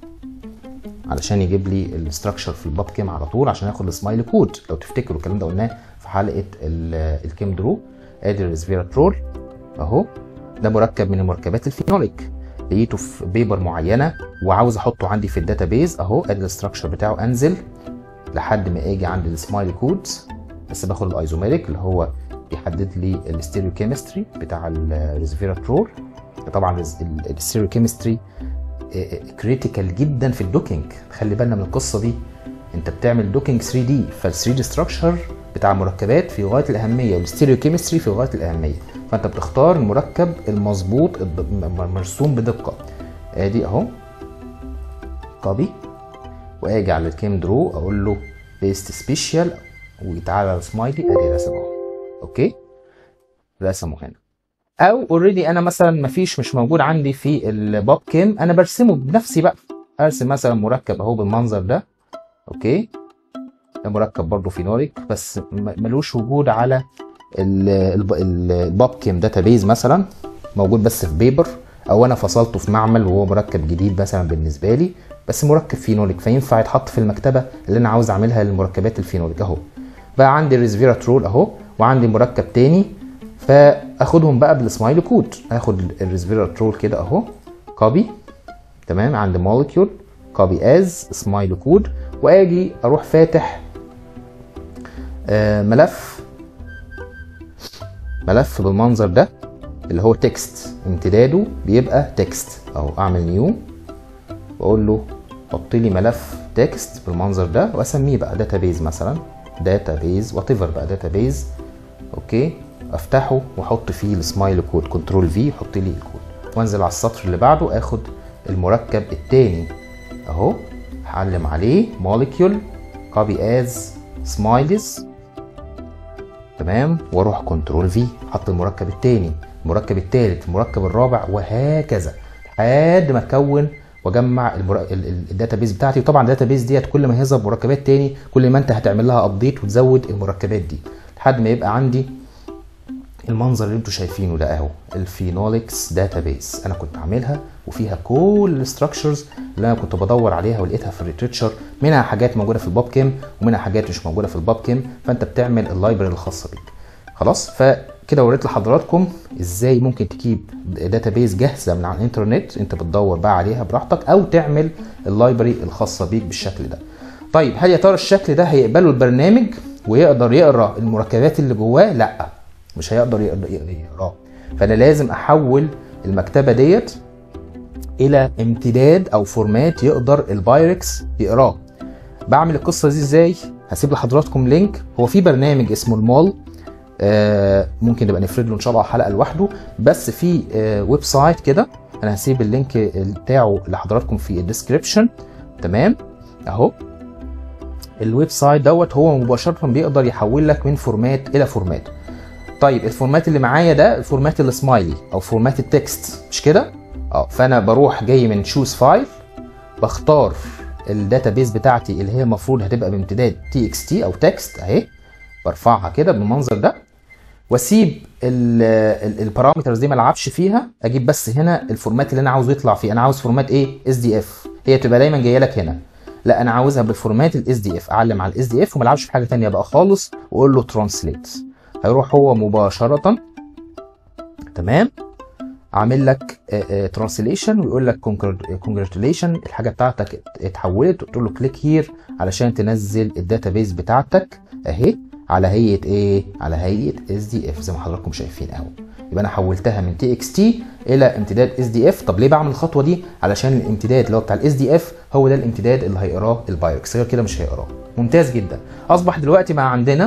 علشان يجيب لي الاستراكشر في الباب كيم على طول عشان اخد السمايل كود لو تفتكروا الكلام ده قلناه في حلقه الكيم درو ادي الريسفيراترول اهو ده مركب من المركبات الفينوليك لقيته في بيبر معينه وعاوز احطه عندي في الداتا بيز اهو ادي الاستراكشر بتاعه انزل لحد ما اجي عند السمايل كودز بس باخد الايزوميريك اللي هو بيحدد لي الستيريوكيمستري بتاع الريسفيراترول طبعا الستيريوكيمستري كريتيكال جدا في الدوكينج خلي بالنا من القصه دي انت بتعمل دوكينج 3 دي فال 3 دي ستراكشر بتاع المركبات في غايه الاهميه والستيريو كيمستري في غايه الاهميه فانت بتختار المركب المظبوط مرسوم بدقه ادي اهو كوبي واجي على الكيم درو اقول له بيست سبيشال وتعالى على سمايلي ادي رسمه اهو اوكي رسمه هنا او اوريدي انا مثلا مفيش مش موجود عندي في الباب كيم انا برسمه بنفسي بقى ارسم مثلا مركب اهو بالمنظر ده اوكي ده مركب برضه فينوليك بس ملوش وجود على الباب كيم داتابيز مثلا موجود بس في بيبر او انا فصلته في معمل وهو مركب جديد مثلا بالنسبه لي بس مركب فينوليك فينفع يتحط في المكتبه اللي انا عاوز اعملها للمركبات الفينوليك اهو بقى عندي الريسفيراترول اهو وعندي مركب تاني فاخدهم بقى بالسمايل كود اخد الريسفيراترول كده اهو كوبي تمام عند مولكيول كوبي از سمايل كود واجي اروح فاتح آه ملف ملف بالمنظر ده اللي هو تكست امتداده بيبقى تكست اهو اعمل نيو واقول له حط لي ملف تكست بالمنظر ده واسميه بقى داتابيز مثلا داتابيز وات ايفر بقى داتابيز اوكي افتحه واحط فيه السمايل كود كنترول في يحط لي الكود وانزل على السطر اللي بعده اخد المركب التاني اهو هعلم عليه موليكيول كوبي از سمايلز تمام واروح كنترول في احط المركب التاني المركب التالت المركب الرابع وهكذا لحد ما اكون واجمع الداتابيز بتاعتي وطبعا الداتابيز ديت كل ما هيظهر مركبات تاني كل ما انت هتعمل لها ابديت وتزود المركبات دي لحد ما يبقى عندي المنظر اللي انتوا شايفينه ده اهو الفينوليكس داتابيس انا كنت عاملها وفيها كل الستراكشرز اللي انا كنت بدور عليها ولقيتها في الليترشر منها حاجات موجوده في الباب كيم ومنها حاجات مش موجوده في الباب كيم فانت بتعمل اللايبرري الخاصه بيك خلاص فكده وريت لحضراتكم ازاي ممكن تجيب داتابيز جاهزه من على الانترنت انت بتدور بقى عليها براحتك او تعمل اللايبرري الخاصه بيك بالشكل ده طيب هل يا ترى الشكل ده هيقبله البرنامج ويقدر يقرا المركبات اللي جواه لا مش هيقدر يقراه فانا لازم احول المكتبه ديت الى امتداد او فورمات يقدر البايركس يقراه بعمل القصه دي ازاي هسيب لحضراتكم لينك هو في برنامج اسمه المول آه ممكن نبقى نفرد له ان شاء الله حلقه لوحده بس في آه ويب سايت كده انا هسيب اللينك بتاعه لحضراتكم في الديسكربشن تمام اهو الويب سايت دوت هو مباشره بيقدر يحول لك من فورمات الى فورمات طيب الفورمات اللي معايا ده الفورمات السمايلي او فورمات التكست مش كده اه فانا بروح جاي من شوز فايل بختار الداتابيز بتاعتي اللي هي المفروض هتبقى بامتداد تي اكس تي او تكست اهي برفعها كده بالمنظر ده واسيب البارامترز دي ما العبش فيها اجيب بس هنا الفورمات اللي انا عاوزه يطلع فيه انا عاوز فورمات ايه اس دي اف هي بتبقى دايما جايه لك هنا لا انا عاوزها بالفورمات الاس دي اف اعلم على الاس دي اف وما العبش في حاجه ثانيه بقى خالص واقول له ترانسليت هيروح هو مباشره تمام عامل لك ترانسليشن ويقول لك كونجراتيليشن الحاجه بتاعتك اتحولت وتقول له كليك هير علشان تنزل الداتابيز بتاعتك اهي على هيئه ايه على هيئه اس دي اف زي ما حضراتكم شايفين اهو يبقى انا حولتها من تي اكس تي الى امتداد اس دي اف طب ليه بعمل الخطوه دي علشان الامتداد اللي هو بتاع الاس دي اف هو ده الامتداد اللي هيقراه البايركس غير كده مش هيقراه ممتاز جدا اصبح دلوقتي بقى عندنا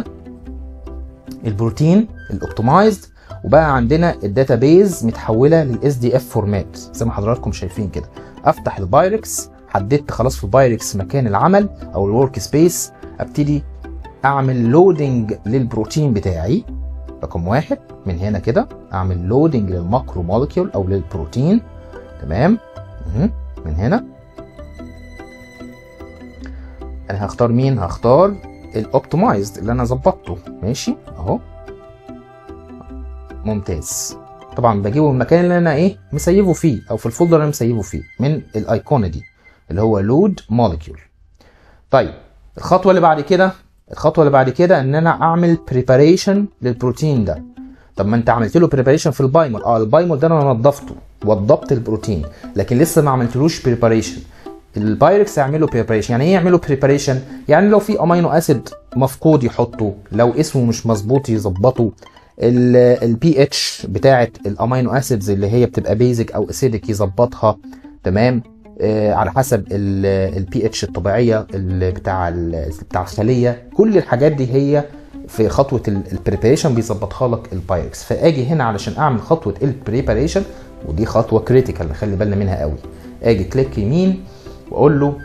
البروتين الاوبتمايزد وبقى عندنا الداتابيز متحوله للاس دي اف فورمات زي ما حضراتكم شايفين كده افتح البايركس حددت خلاص في البايركس مكان العمل او الورك سبيس ابتدي اعمل لودنج للبروتين بتاعي رقم واحد من هنا كده اعمل لودنج للماكرو مولكيول او للبروتين تمام من هنا انا هختار مين هختار الاوبتمايزد اللي انا ظبطته ماشي اهو ممتاز طبعا بجيبه من المكان اللي انا ايه مسيبه فيه او في الفولدر اللي انا مسيبه فيه من الايقونه دي اللي هو لود مولكيول طيب الخطوه اللي بعد كده الخطوه اللي بعد كده ان انا اعمل بريباريشن للبروتين ده طب ما انت عملت له بريباريشن في البايمول اه البايمول ده انا نضفته وضبط البروتين لكن لسه ما عملتلوش بريباريشن البايركس يعملوا بريباريشن يعني ايه يعملوا بريباريشن يعني لو في امينو اسيد مفقود يحطه لو اسمه مش مظبوط يظبطه البي اتش بتاعه الامينو اسيدز اللي هي بتبقى بيزك او اسيدك يظبطها تمام آه على حسب البي اتش الطبيعيه اللي بتاع بتاع الخليه كل الحاجات دي هي في خطوه البريباريشن بيظبطها لك البايركس فاجي هنا علشان اعمل خطوه البريباريشن ودي خطوه كريتيكال نخلي بالنا منها قوي اجي كليك يمين واقول له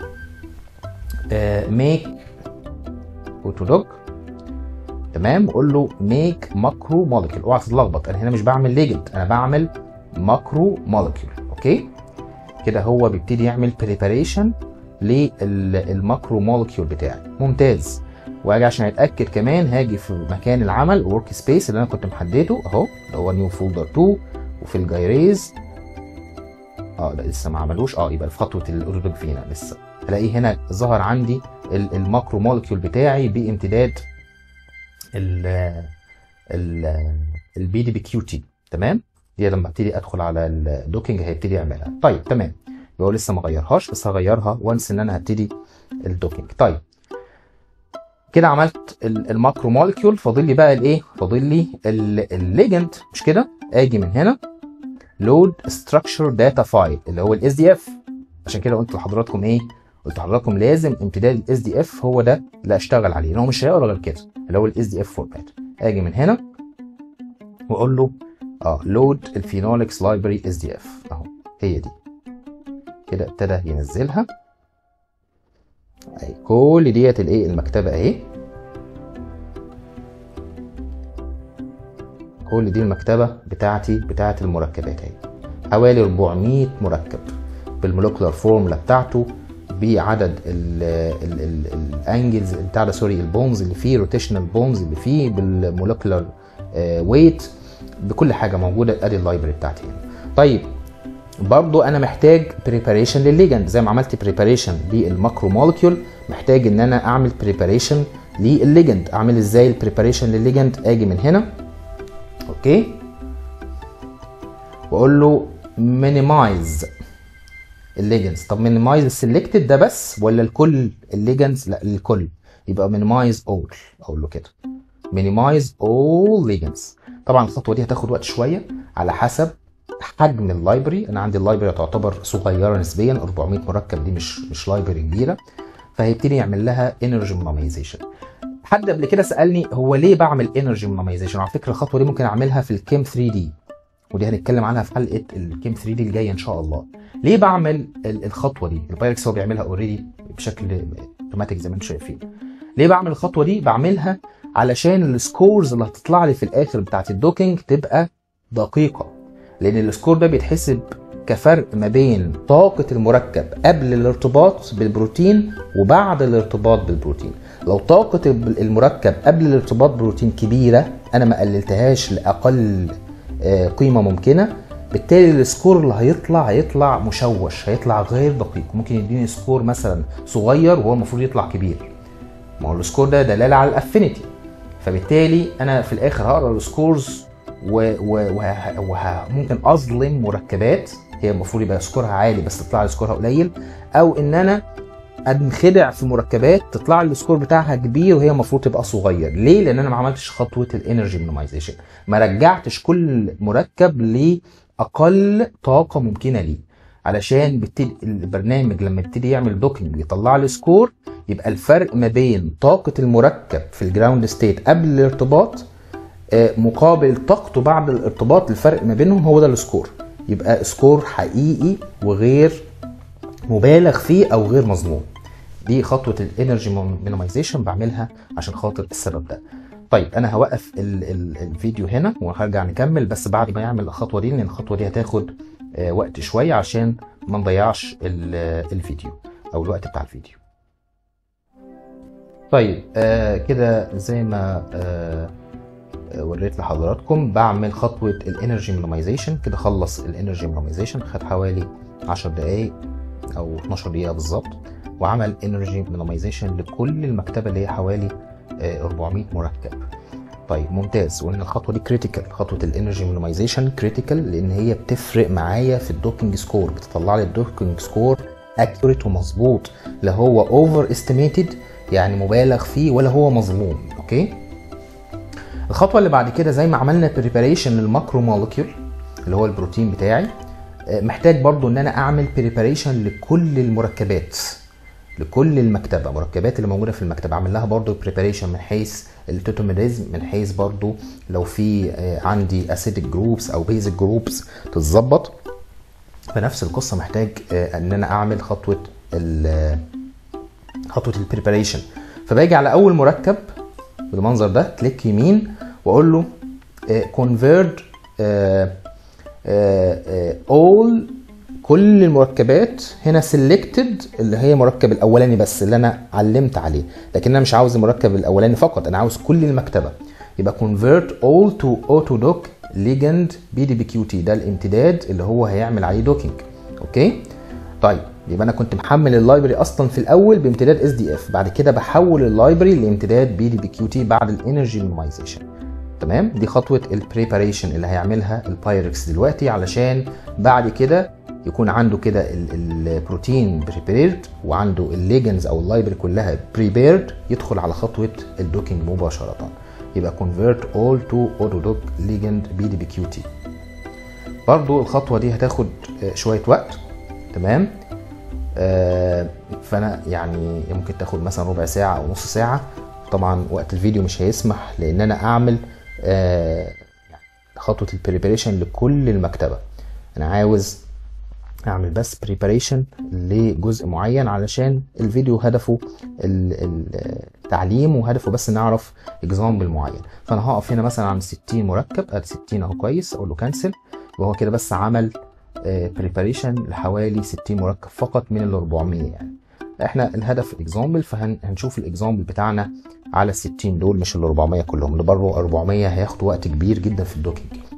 ميك اوتودوج تمام واقول له ميك ماكرو مولكيول اوعى تتلخبط انا هنا مش بعمل ليجند انا بعمل ماكرو مولكيول اوكي كده هو بيبتدي يعمل بريباريشن للماكرو مولكيول بتاعي ممتاز واجي عشان اتاكد كمان هاجي في مكان العمل ورك سبيس اللي انا كنت محدده اهو اللي هو نيو فولدر 2 وفي الجايريز اه ده لسه ما عملوش اه يبقى في خطوه الاوتودوج فينا لسه الاقي هنا ظهر عندي الماكرو مولكيول بتاعي بامتداد ال ال البي دي بي كيو تي تمام دي لما ابتدي ادخل على الدوكينج هيبتدي يعملها طيب تمام يبقى هو لسه ما غيرهاش بس هغيرها وانس ان انا هبتدي الدوكينج طيب كده عملت الماكرو مولكيول فاضل لي بقى الايه فاضل لي الليجند مش كده اجي من هنا لود ستراكشر داتا فايل اللي هو الاس دي اف عشان كده قلت لحضراتكم ايه قلت لحضراتكم لازم امتداد الاس دي اف هو ده اللي اشتغل عليه هو مش هيقرا غير كده اللي هو الاس دي اف فورمات اجي من هنا واقول له اه لود الفينولكس لايبرري اس دي اف اهو هي دي كده ابتدى ينزلها اهي كل ديت الايه المكتبه اهي كل دي المكتبه بتاعتي بتاعت المركبات اهي حوالي 400 مركب بالمولكولار فورمولا بتاعته بعدد الانجلز بتاع ده سوري البونز اللي فيه روتيشنال بونز اللي فيه بالمولكولار ويت بكل حاجه موجوده ادي اللايبرري بتاعتي هنا طيب برضو انا محتاج بريباريشن للليجند زي ما عملت بريباريشن للماكرو مولكيول محتاج ان انا اعمل بريباريشن للليجند اعمل ازاي البريباريشن للليجند اجي من هنا اوكي واقول له مينيمايز الليجندز طب مينيمايز السلكتد ده بس ولا الكل الليجندز لا الكل يبقى مينيمايز اول اقول له كده مينيمايز اول ليجندز طبعا الخطوه دي هتاخد وقت شويه على حسب حجم اللايبرري انا عندي اللايبرري تعتبر صغيره نسبيا 400 مركب دي مش مش لايبرري كبيره فهيبتدي يعمل لها انرجي مينيمايزيشن حد قبل كده سالني هو ليه بعمل انرجي مينيمايزيشن على فكره الخطوه دي ممكن اعملها في الكيم 3 دي ودي هنتكلم عنها في حلقه الكيم 3 دي الجايه ان شاء الله ليه بعمل الخطوه دي البايركس هو بيعملها اوريدي بشكل اوتوماتيك زي ما انتم شايفين ليه بعمل الخطوه دي بعملها علشان السكورز اللي هتطلع لي في الاخر بتاعت الدوكينج تبقى دقيقه لان السكور ده بيتحسب كفرق ما بين طاقة المركب قبل الارتباط بالبروتين وبعد الارتباط بالبروتين لو طاقة المركب قبل الارتباط بالبروتين كبيرة أنا ما قللتهاش لأقل قيمة ممكنة بالتالي السكور اللي هيطلع هيطلع مشوش هيطلع غير دقيق ممكن يديني سكور مثلا صغير وهو المفروض يطلع كبير ما هو السكور ده دلاله على الافينيتي فبالتالي انا في الاخر هقرا السكورز وممكن اظلم مركبات هي المفروض يبقى سكورها عالي بس تطلع لي سكورها قليل او ان انا انخدع في مركبات تطلع لي السكور بتاعها كبير وهي المفروض تبقى صغير ليه لان انا ما عملتش خطوه الانرجي مينيمايزيشن ما رجعتش كل مركب لاقل طاقه ممكنه ليه علشان بتدي البرنامج لما يبتدي يعمل دوكينج يطلع لي سكور يبقى الفرق ما بين طاقه المركب في الجراوند ستيت قبل الارتباط مقابل طاقته بعد الارتباط الفرق ما بينهم هو ده السكور يبقى سكور حقيقي وغير مبالغ فيه او غير مظلوم دي خطوه الانرجي مينيمايزيشن بعملها عشان خاطر السبب ده طيب انا هوقف ال ال الفيديو هنا وهرجع نكمل بس بعد ما يعمل الخطوه دي لان الخطوه دي هتاخد آه وقت شويه عشان ما نضيعش الفيديو او الوقت بتاع الفيديو طيب آه كده زي ما آه وريت لحضراتكم بعمل خطوه الانرجي مينيمايزيشن كده خلص الانرجي مينيمايزيشن خد حوالي 10 دقائق او 12 دقيقه بالظبط وعمل انرجي مينيمايزيشن لكل المكتبه اللي هي حوالي 400 مركب طيب ممتاز وان الخطوه دي كريتيكال خطوه الانرجي مينيمايزيشن كريتيكال لان هي بتفرق معايا في الدوكينج سكور بتطلع لي الدوكينج سكور اكيوريت ومظبوط لا هو اوفر استيميتد يعني مبالغ فيه ولا هو مظلوم اوكي الخطوه اللي بعد كده زي ما عملنا بريباريشن للماكرو مولكيول اللي هو البروتين بتاعي محتاج برضو ان انا اعمل بريباريشن لكل المركبات لكل المكتبه المركبات اللي موجوده في المكتبه اعمل لها برضو بريباريشن من حيث التوتوميريزم من حيث برضو لو في عندي اسيدك جروبس او بيزك جروبس تتظبط فنفس القصه محتاج ان انا اعمل خطوه خطوه البريباريشن فباجي على اول مركب بالمنظر ده كليك يمين واقول له كونفيرت اول كل المركبات هنا سيلكتد اللي هي مركب الاولاني بس اللي انا علمت عليه لكن انا مش عاوز المركب الاولاني فقط انا عاوز كل المكتبه يبقى convert all to autodoc ligand BDBQT ده الامتداد اللي هو هيعمل عليه دوكينج اوكي طيب يبقى انا كنت محمل اللايبرري اصلا في الاول بامتداد اس دي اف بعد كده بحول اللايبرري لامتداد بي دي بي كيو تي بعد الانرجي مينيمايزيشن تمام دي خطوه البريباريشن اللي هيعملها البايركس دلوقتي علشان بعد كده يكون عنده كده البروتين بريبيرد وعنده الليجنز او اللايبرري كلها بريبيرد يدخل على خطوه الدوكينج مباشره يبقى convert all to autodoc ligand BDBQT برضو الخطوه دي هتاخد شويه وقت تمام آه فانا يعني ممكن تاخد مثلا ربع ساعه او نص ساعه طبعا وقت الفيديو مش هيسمح لان انا اعمل آه خطوه البريباريشن لكل المكتبه انا عاوز اعمل بس بريباريشن لجزء معين علشان الفيديو هدفه التعليم وهدفه بس نعرف اكزامبل معين فانا هقف هنا مثلا عند 60 مركب ادي 60 اهو كويس اقول له كانسل وهو كده بس عمل بريباريشن لحوالي 60 مركب فقط من ال 400 يعني احنا الهدف الاكزامبل فهنشوف الاكزامبل بتاعنا على ال 60 دول مش ال 400 كلهم اللي بره 400 هياخدوا وقت كبير جدا في الدوكينج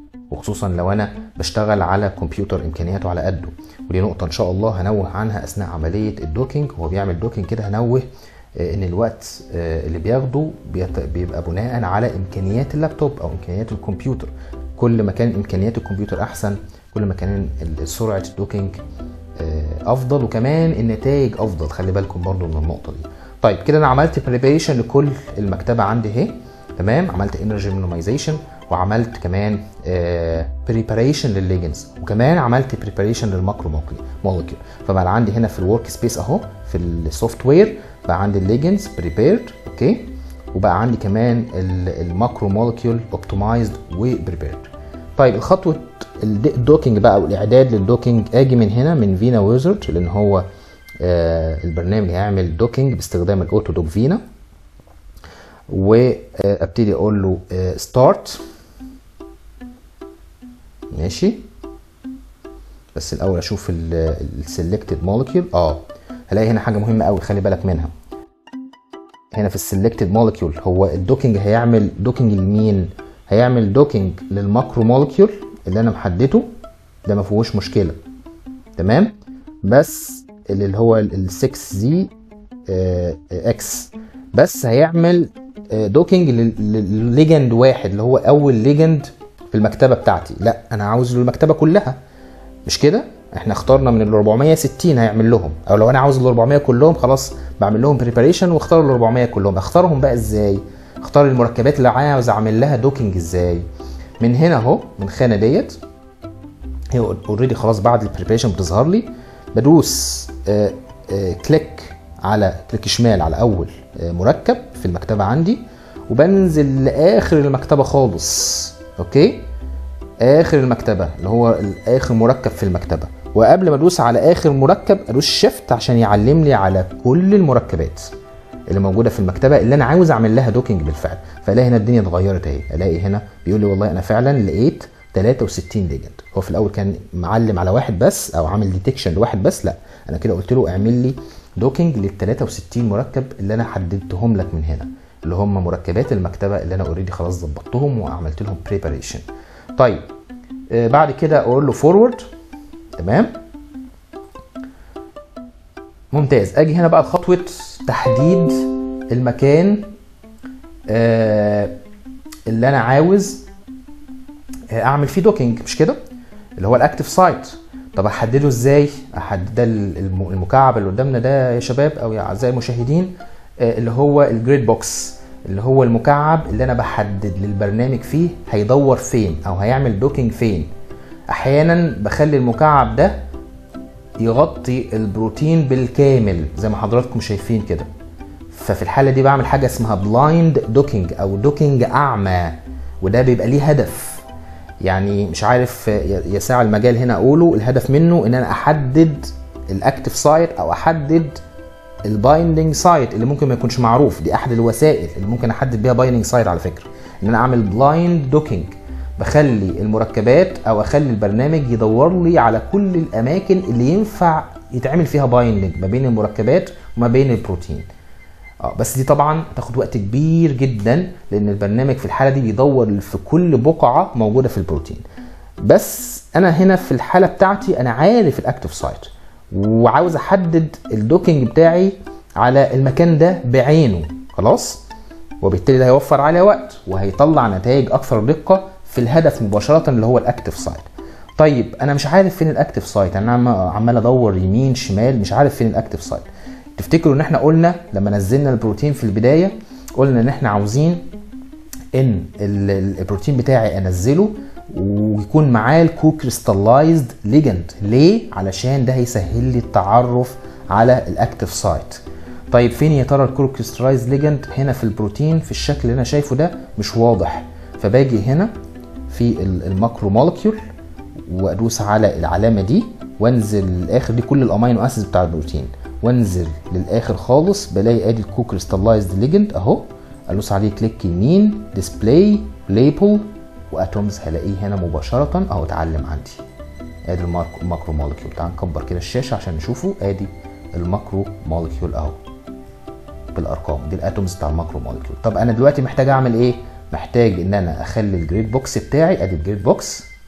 وخصوصا لو انا بشتغل على كمبيوتر امكانياته على قده ودي نقطه ان شاء الله هنوه عنها اثناء عمليه الدوكينج هو بيعمل دوكينج كده هنوه آه، ان الوقت آه، اللي بياخده بيت- بيبقى بناء على امكانيات اللابتوب او امكانيات الكمبيوتر كل ما كان امكانيات الكمبيوتر احسن كل ما كان ال- سرعه الدوكينج آه، افضل وكمان النتائج افضل خلي بالكم برضو من النقطه دي طيب كده انا عملت بريباريشن لكل المكتبه عندي اهي تمام عملت انرجي مينيمايزيشن وعملت كمان بريباريشن للليجنز وكمان عملت بريباريشن للماكرو مولكيول فبقى عندي هنا في الورك سبيس اهو في السوفت وير بقى عندي الليجنز بريبيرد اوكي وبقى عندي كمان الماكرو مولكيول اوبتمايزد وبريبيرد طيب الخطوه الد- الدوكينج بقى او الاعداد للدوكينج اجي من هنا من فينا ويزرد لان هو آه البرنامج هيعمل دوكينج باستخدام الاوتو دوك فينا وابتدي اقول له ستارت ماشي بس الاول اشوف السلكتد مولكيول اه هلاقي هنا حاجه مهمه قوي خلي بالك منها هنا في السلكتد مولكيول هو الدوكينج هيعمل دوكينج لمين هيعمل دوكينج للماكرو مولكيول اللي انا محدده ده ما فيهوش مشكله تمام بس اللي هو ال 6 زي اكس بس هيعمل دوكينج لليجند واحد اللي هو اول ليجند في المكتبه بتاعتي لا انا عاوز له المكتبه كلها مش كده احنا اخترنا من ال 460 هيعمل لهم او لو انا عاوز ال 400 كلهم خلاص بعمل لهم بريباريشن واختار ال 400 كلهم اختارهم بقى ازاي اختار المركبات اللي عاوز اعمل لها دوكينج ازاي من هنا اهو من الخانه ديت هي اوريدي خلاص بعد البريباريشن بتظهر لي بدوس آه آه كليك على كليك شمال على اول آه مركب في المكتبه عندي وبنزل لاخر المكتبه خالص اوكي اخر المكتبه اللي هو اخر مركب في المكتبه وقبل ما ادوس على اخر مركب ادوس شيفت عشان يعلم لي على كل المركبات اللي موجوده في المكتبه اللي انا عاوز اعمل لها دوكينج بالفعل فالاقي هنا الدنيا اتغيرت اهي الاقي هنا بيقول لي والله انا فعلا لقيت 63 ليجند هو في الاول كان معلم على واحد بس او عامل ديتكشن لواحد بس لا انا كده قلت له اعمل لي دوكينج لل 63 مركب اللي انا حددتهم لك من هنا اللي هم مركبات المكتبه اللي انا اوريدي خلاص ظبطتهم وعملت لهم بريباريشن طيب آه بعد كده اقول له فورورد تمام ممتاز اجي هنا بقى لخطوه تحديد المكان آه اللي انا عاوز آه اعمل فيه دوكينج مش كده اللي هو الاكتف سايت طب احدده ازاي احدد ده المكعب اللي قدامنا ده يا شباب او يا اعزائي المشاهدين آه اللي هو الجريد بوكس اللي هو المكعب اللي انا بحدد للبرنامج فيه هيدور فين او هيعمل دوكينج فين احيانا بخلي المكعب ده يغطي البروتين بالكامل زي ما حضراتكم شايفين كده ففي الحاله دي بعمل حاجه اسمها بلايند دوكينج او دوكينج اعمى وده بيبقى ليه هدف يعني مش عارف يساع المجال هنا اقوله الهدف منه ان انا احدد الاكتف سايت او احدد البايندنج سايت اللي ممكن ما يكونش معروف دي احد الوسائل اللي ممكن احدد بيها بايندنج سايت على فكره ان انا اعمل بلايند دوكينج بخلي المركبات او اخلي البرنامج يدور لي على كل الاماكن اللي ينفع يتعمل فيها بايندنج ما بين المركبات وما بين البروتين اه بس دي طبعا تاخد وقت كبير جدا لان البرنامج في الحاله دي بيدور في كل بقعه موجوده في البروتين بس انا هنا في الحاله بتاعتي انا عارف الاكتف سايت وعاوز احدد الدوكينج بتاعي على المكان ده بعينه خلاص وبالتالي ده هيوفر عليا وقت وهيطلع نتائج اكثر دقه في الهدف مباشره اللي هو الاكتف سايت طيب انا مش عارف فين الاكتف سايت انا عمال ادور يمين شمال مش عارف فين الاكتف سايت تفتكروا ان احنا قلنا لما نزلنا البروتين في البدايه قلنا ان احنا عاوزين ان البروتين بتاعي انزله ويكون معاه الكو كريستاللايزد ليجند ليه علشان ده هيسهل لي التعرف على الاكتف سايت طيب فين يا ترى الكو كريستاللايزد ليجند هنا في البروتين في الشكل اللي انا شايفه ده مش واضح فباجي هنا في الماكرو مولكيول وادوس على العلامه دي وانزل للاخر دي كل الامينو اسيدز بتاع البروتين وانزل للاخر خالص بلاقي ادي الكو كريستاللايزد ليجند اهو ادوس عليه كليك يمين ديسبلاي ليبل واتومز هلاقيه هنا مباشره اهو اتعلم عندي ادي الماكرو مولكيول تعال نكبر كده الشاشه عشان نشوفه ادي الماكرو مولكيول اهو بالارقام دي الاتومز بتاع الماكرو مولكيول طب انا دلوقتي محتاج اعمل ايه محتاج ان انا اخلي الجريد بوكس بتاعي ادي الجريد بوكس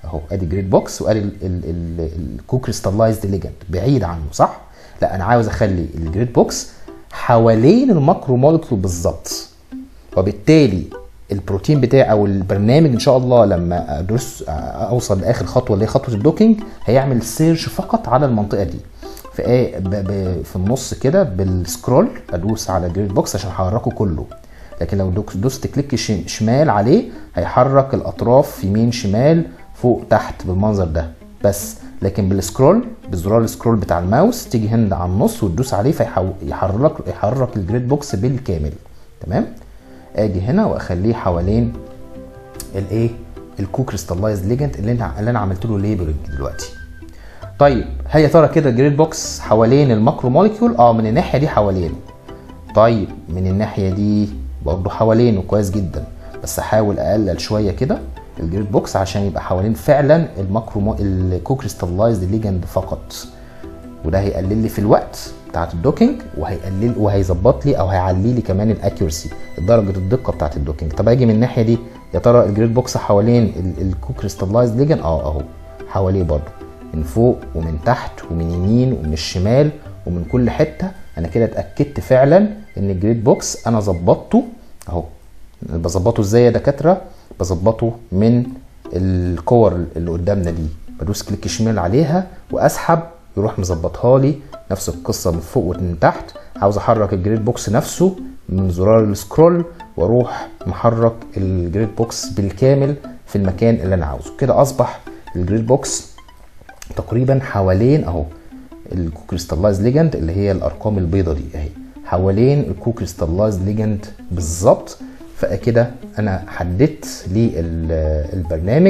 اهو ادي جريد بوكس وادي الكو كريستاللايزد ليجند بعيد عنه صح لا انا عاوز اخلي الجريد بوكس حوالين الماكرو مولكيول بالظبط وبالتالي البروتين بتاعي او البرنامج ان شاء الله لما ادرس اوصل لاخر خطوه اللي هي خطوه الدوكينج هيعمل سيرش فقط على المنطقه دي في ايه ب ب في النص كده بالسكرول ادوس على جريد بوكس عشان احركه كله لكن لو دوست كليك شمال عليه هيحرك الاطراف يمين شمال فوق تحت بالمنظر ده بس لكن بالسكرول بزرار السكرول بتاع الماوس تيجي هنا على النص وتدوس عليه فيحرك يحرك الجريد بوكس بالكامل تمام اجي هنا واخليه حوالين الايه الكو كريستاللايز ليجند اللي انا اللي انا عملت له ليبلنج دلوقتي طيب هل يا ترى كده الجريد بوكس حوالين الماكرو موليكيول اه من الناحيه دي حوالينه طيب من الناحيه دي برضه حوالينه كويس جدا بس احاول اقلل شويه كده الجريد بوكس عشان يبقى حوالين فعلا الماكرو مو... الكو كريستاللايزد ليجند فقط وده هيقلل لي في الوقت بتاعت الدوكينج وهيقلل وهيظبط لي او هيعلي لي كمان الاكيورسي درجه الدقه بتاعت الدوكينج طب اجي من الناحيه دي يا ترى الجريد بوكس حوالين الكو كريستاللايزد ليجند اه اهو حواليه برضه من فوق ومن تحت ومن يمين ومن الشمال ومن كل حته انا كده اتاكدت فعلا ان الجريد بوكس انا ظبطته اهو بظبطه ازاي يا دكاتره بظبطه من الكور اللي قدامنا دي بدوس كليك شمال عليها واسحب يروح مظبطها لي نفس القصه من فوق ومن تحت عاوز احرك الجريد بوكس نفسه من زرار السكرول واروح محرك الجريد بوكس بالكامل في المكان اللي انا عاوزه كده اصبح الجريد بوكس تقريبا حوالين اهو الكوكريستاللايز ليجند اللي هي الارقام البيضه دي اهي حوالين الكوكريستاللايز ليجند بالظبط فكده انا حددت للبرنامج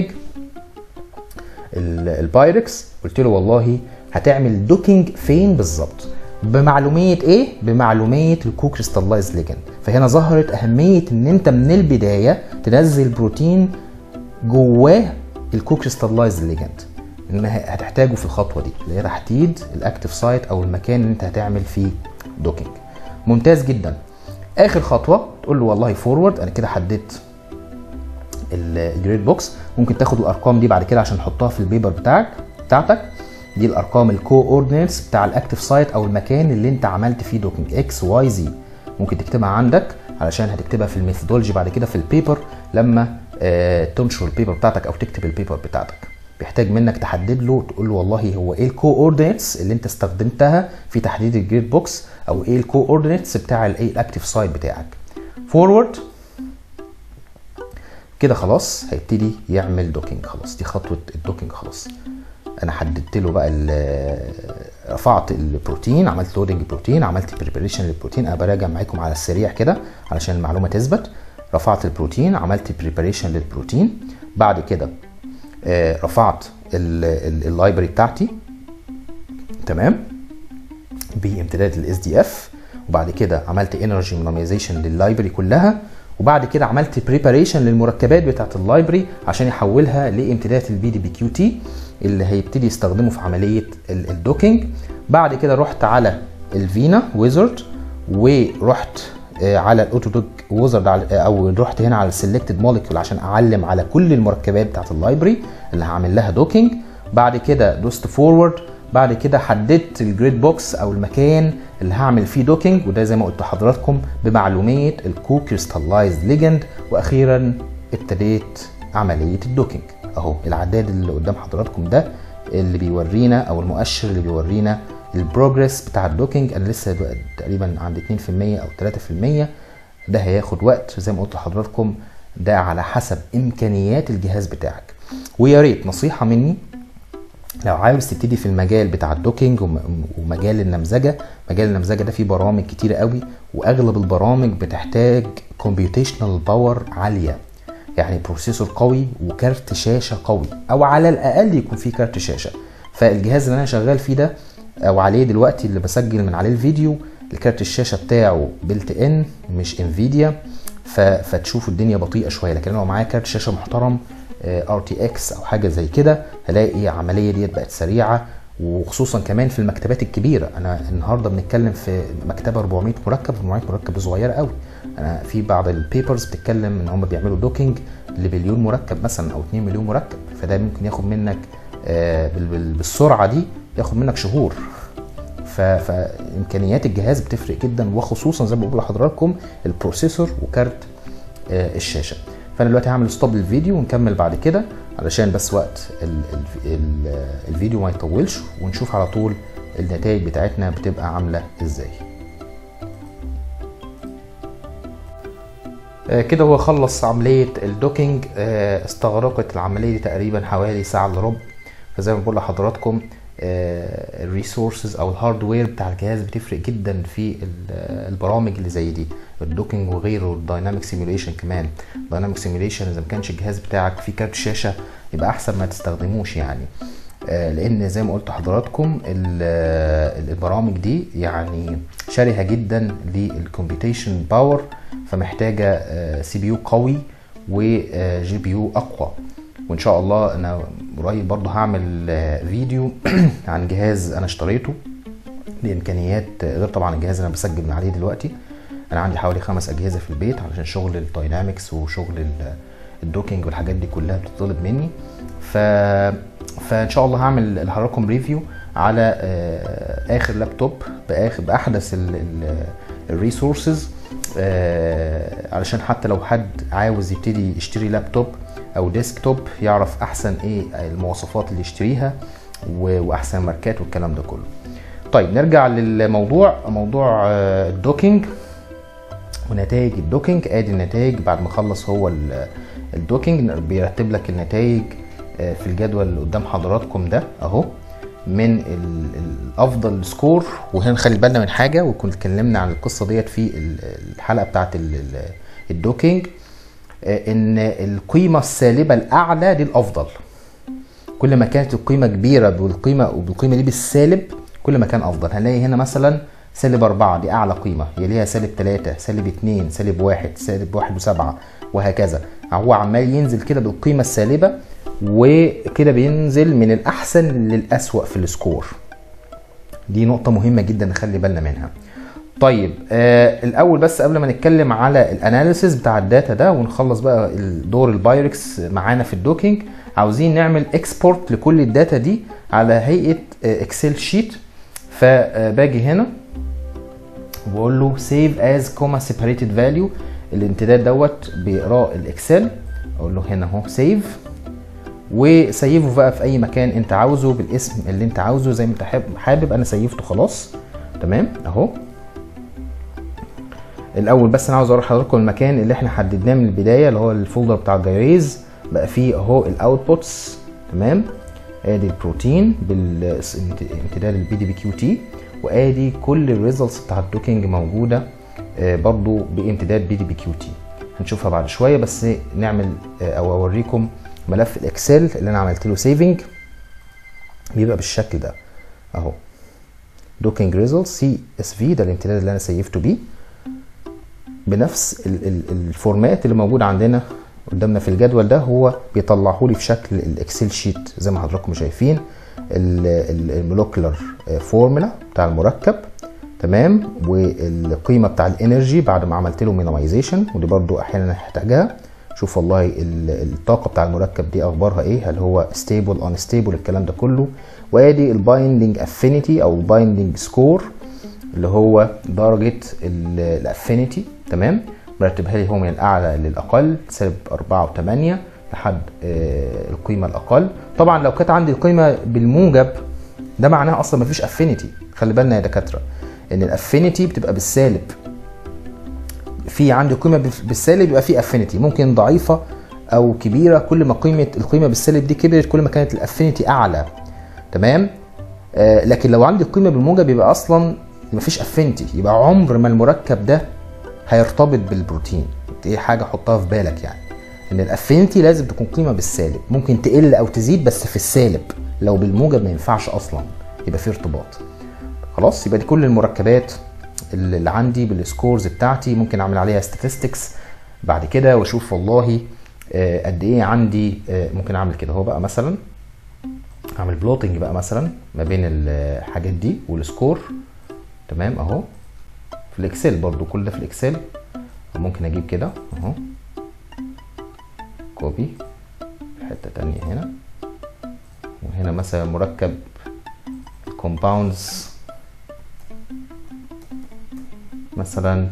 البايركس قلت له والله هتعمل دوكينج فين بالظبط بمعلوميه ايه بمعلوميه الكوكريستاللايز ليجند فهنا ظهرت اهميه ان انت من البدايه تنزل بروتين جواه الكوكريستاللايز ليجند ان هتحتاجه في الخطوه دي اللي هي تحديد الاكتف سايت او المكان اللي انت هتعمل فيه دوكينج ممتاز جدا اخر خطوه تقول له والله فورورد انا كده حددت الجريد بوكس ممكن تاخد الارقام دي بعد كده عشان تحطها في البيبر بتاعك بتاعتك دي الارقام الكو اوردينتس بتاع الاكتف سايت او المكان اللي انت عملت فيه دوكينج اكس واي زي ممكن تكتبها عندك علشان هتكتبها في الميثودولوجي بعد كده في البيبر لما آه تنشر البيبر بتاعتك او تكتب البيبر بتاعتك بيحتاج منك تحدد له تقول له والله هو ايه الكو اوردينتس اللي انت استخدمتها في تحديد الجريد بوكس او ايه الكو اوردينتس بتاع الايه الاكتف سايت بتاعك فورورد كده خلاص هيبتدي يعمل دوكينج خلاص دي خطوه الدوكينج خلاص انا حددت له بقى رفعت البروتين عملت لودنج بروتين عملت بريبريشن للبروتين انا براجع معاكم على السريع كده علشان المعلومه تثبت رفعت البروتين عملت بريبريشن للبروتين بعد كده آه رفعت اللايبرري بتاعتي تمام بامتداد الاس دي اف وبعد كده عملت انرجي مينيمايزيشن لللايبرري كلها وبعد كده عملت بريباريشن للمركبات بتاعت اللايبرري عشان يحولها لامتداد البي دي بي كيو تي اللي هيبتدي يستخدمه في عمليه الدوكينج بعد كده رحت على الفينا ويزرد ورحت على الاوتودوك ويزرد او رحت هنا على السلكتد مولكيول عشان اعلم على كل المركبات بتاعت اللايبرري اللي هعمل لها دوكينج بعد كده دوست فورورد بعد كده حددت الجريد بوكس او المكان اللي هعمل فيه دوكينج وده زي ما قلت لحضراتكم بمعلوميه الكو كريستاللايزد ليجند واخيرا ابتديت عمليه الدوكينج اهو العداد اللي قدام حضراتكم ده اللي بيورينا او المؤشر اللي بيورينا البروجرس بتاع الدوكينج انا لسه تقريبا عند 2% او 3% ده هياخد وقت زي ما قلت لحضراتكم ده على حسب امكانيات الجهاز بتاعك ويا ريت نصيحه مني لو عاوز تبتدي في المجال بتاع الدوكينج ومجال النمذجه مجال النمذجه ده فيه برامج كتيره قوي واغلب البرامج بتحتاج كومبيوتيشنال باور عاليه يعني بروسيسور قوي وكارت شاشه قوي او على الاقل يكون فيه كارت شاشه فالجهاز اللي انا شغال فيه ده او عليه دلوقتي اللي بسجل من عليه الفيديو الكارت الشاشه بتاعه بيلت ان مش انفيديا فتشوفوا الدنيا بطيئه شويه لكن لو معايا كارت شاشه محترم ار تي اكس او حاجه زي كده هلاقي العمليه ديت بقت سريعه وخصوصا كمان في المكتبات الكبيره انا النهارده بنتكلم في مكتبه 400 مركب 400 مركب صغيره قوي انا في بعض البيبرز بتتكلم ان هم بيعملوا دوكينج لبليون مركب مثلا او 2 مليون مركب فده ممكن ياخد منك آه، بال- بال- بالسرعه دي ياخد منك شهور ف- فامكانيات الجهاز بتفرق جدا وخصوصا زي ما بقول لحضراتكم البروسيسور وكارت آه، الشاشه فانا دلوقتي هعمل ستوب للفيديو ونكمل بعد كده علشان بس وقت ال ال ال الفيديو ما يطولش ونشوف على طول النتائج بتاعتنا بتبقى عامله ازاي آه، كده هو خلص عملية الدوكينج آه، استغرقت العملية دي تقريبا حوالي ساعة الا ربع فزي ما بقول لحضراتكم الريسورسز او الهاردوير بتاع الجهاز بتفرق جدا في ال- البرامج اللي زي دي الدوكينج وغيره الدايناميك سيميوليشن كمان الدايناميك سيميوليشن اذا ما كانش الجهاز بتاعك فيه كارت شاشة يبقى احسن ما تستخدموش يعني آه، لان زي ما قلت لحضراتكم ال- آه، البرامج دي يعني شرهه جدا للكمبيوتيشن باور فمحتاجه سي بي يو قوي وجي بي يو اقوى وان شاء الله انا قريب برضه هعمل آه، فيديو عن جهاز انا اشتريته بامكانيات آه، غير طبعا الجهاز اللي انا بسجل من عليه دلوقتي انا عندي حوالي خمس اجهزه في البيت علشان شغل الداينامكس وشغل ال- الدوكينج والحاجات دي كلها بتطلب مني ف فان شاء الله هعمل لحضراتكم ريفيو على آه، اخر لابتوب باخر باحدث الريسورسز علشان حتى لو حد عاوز يبتدي يشتري لابتوب او ديسكتوب يعرف احسن ايه المواصفات اللي يشتريها و- واحسن ماركات والكلام ده كله طيب نرجع للموضوع موضوع آه، الدوكينج ونتائج الدوكينج ادي النتائج بعد ما خلص هو ال- الدوكينج بيرتب لك النتائج آه، في الجدول اللي قدام حضراتكم ده اهو من ال- الافضل سكور وهنا نخلي بالنا من حاجه وكنا اتكلمنا عن القصه ديت في ال- الحلقه بتاعت ال- ال- الدوكينج آه، ان القيمه السالبه الاعلى دي الافضل كل ما كانت القيمة كبيرة بالقيمة وبالقيمة دي بالسالب كل ما كان أفضل هنلاقي هنا مثلا سالب أربعة دي أعلى قيمة يليها سالب تلاتة سالب اتنين سالب واحد سالب واحد وسبعة وهكذا هو عمال ينزل كده بالقيمة السالبة وكده بينزل من الأحسن للأسوأ في السكور دي نقطة مهمة جدا نخلي بالنا منها طيب آه الاول بس قبل ما نتكلم على الاناليسيس بتاع الداتا ده ونخلص بقى دور البايركس معانا في الدوكينج عاوزين نعمل اكسبورت لكل الداتا دي على هيئه آه اكسل شيت فباجي هنا وبقول له سيف از كوما سيبريتد فاليو الامتداد دوت بيقراه الاكسل اقول له هنا اهو سيف وسيفه بقى في اي مكان انت عاوزه بالاسم اللي انت عاوزه زي ما انت حابب حابب انا سيفته خلاص تمام اهو الاول بس انا عاوز اوري لحضراتكم المكان اللي احنا حددناه من البدايه اللي هو الفولدر بتاع الجايريز بقى فيه اهو الاوتبوتس تمام ادي البروتين بالامتداد البي دي بي كيو تي وادي كل الريزلتس بتاع الدوكينج موجوده آه، برضو بامتداد بي دي بي كيو تي هنشوفها بعد شويه بس نعمل آه، او اوريكم ملف الاكسل اللي انا عملت له سيفنج بيبقى بالشكل ده اهو دوكينج ريزلت سي اس في ده الامتداد اللي انا سيفته بيه بنفس ال- ال- الفورمات اللي موجود عندنا قدامنا في الجدول ده هو بيطلعه لي في شكل الاكسل شيت زي ما حضراتكم شايفين المولكيولر فورمولا بتاع المركب تمام والقيمه بتاع الانرجي بعد ما عملت له مينيمايزيشن ودي برضو احيانا هحتاجها شوف والله ال- الطاقه بتاع المركب دي اخبارها ايه هل هو ستيبل ان ستيبل الكلام ده كله وادي البايندنج افينيتي او البايندنج سكور اللي هو درجه الافينيتي تمام مرتبها لي هو من الاعلى للاقل سالب 4 و8 لحد آه، القيمه الاقل طبعا لو كانت عندي القيمه بالموجب ده معناها اصلا مفيش افينيتي خلي بالنا يا دكاتره ان الافينيتي بتبقى بالسالب في عندي قيمه بالسالب يبقى في افينيتي ممكن ضعيفه او كبيره كل ما قيمه القيمه بالسالب دي كبرت كل ما كانت الافينيتي اعلى تمام آه لكن لو عندي القيمه بالموجب يبقى اصلا مفيش افينيتي يبقى عمر ما المركب ده هيرتبط بالبروتين دي حاجه حطها في بالك يعني ان الافينيتي لازم تكون قيمه بالسالب ممكن تقل او تزيد بس في السالب لو بالموجب ما ينفعش اصلا يبقى في ارتباط خلاص يبقى دي كل المركبات اللي اللي عندي بالسكورز بتاعتي ممكن اعمل عليها statistics بعد كده واشوف والله آه، قد ايه عندي آه، ممكن اعمل كده هو بقى مثلا اعمل بلوتنج بقى مثلا ما بين الحاجات دي والسكور تمام اهو في الاكسل برضو كل ده في الاكسل ممكن اجيب كده اهو كوبي حته تانية هنا وهنا مثلا مركب compounds مثلا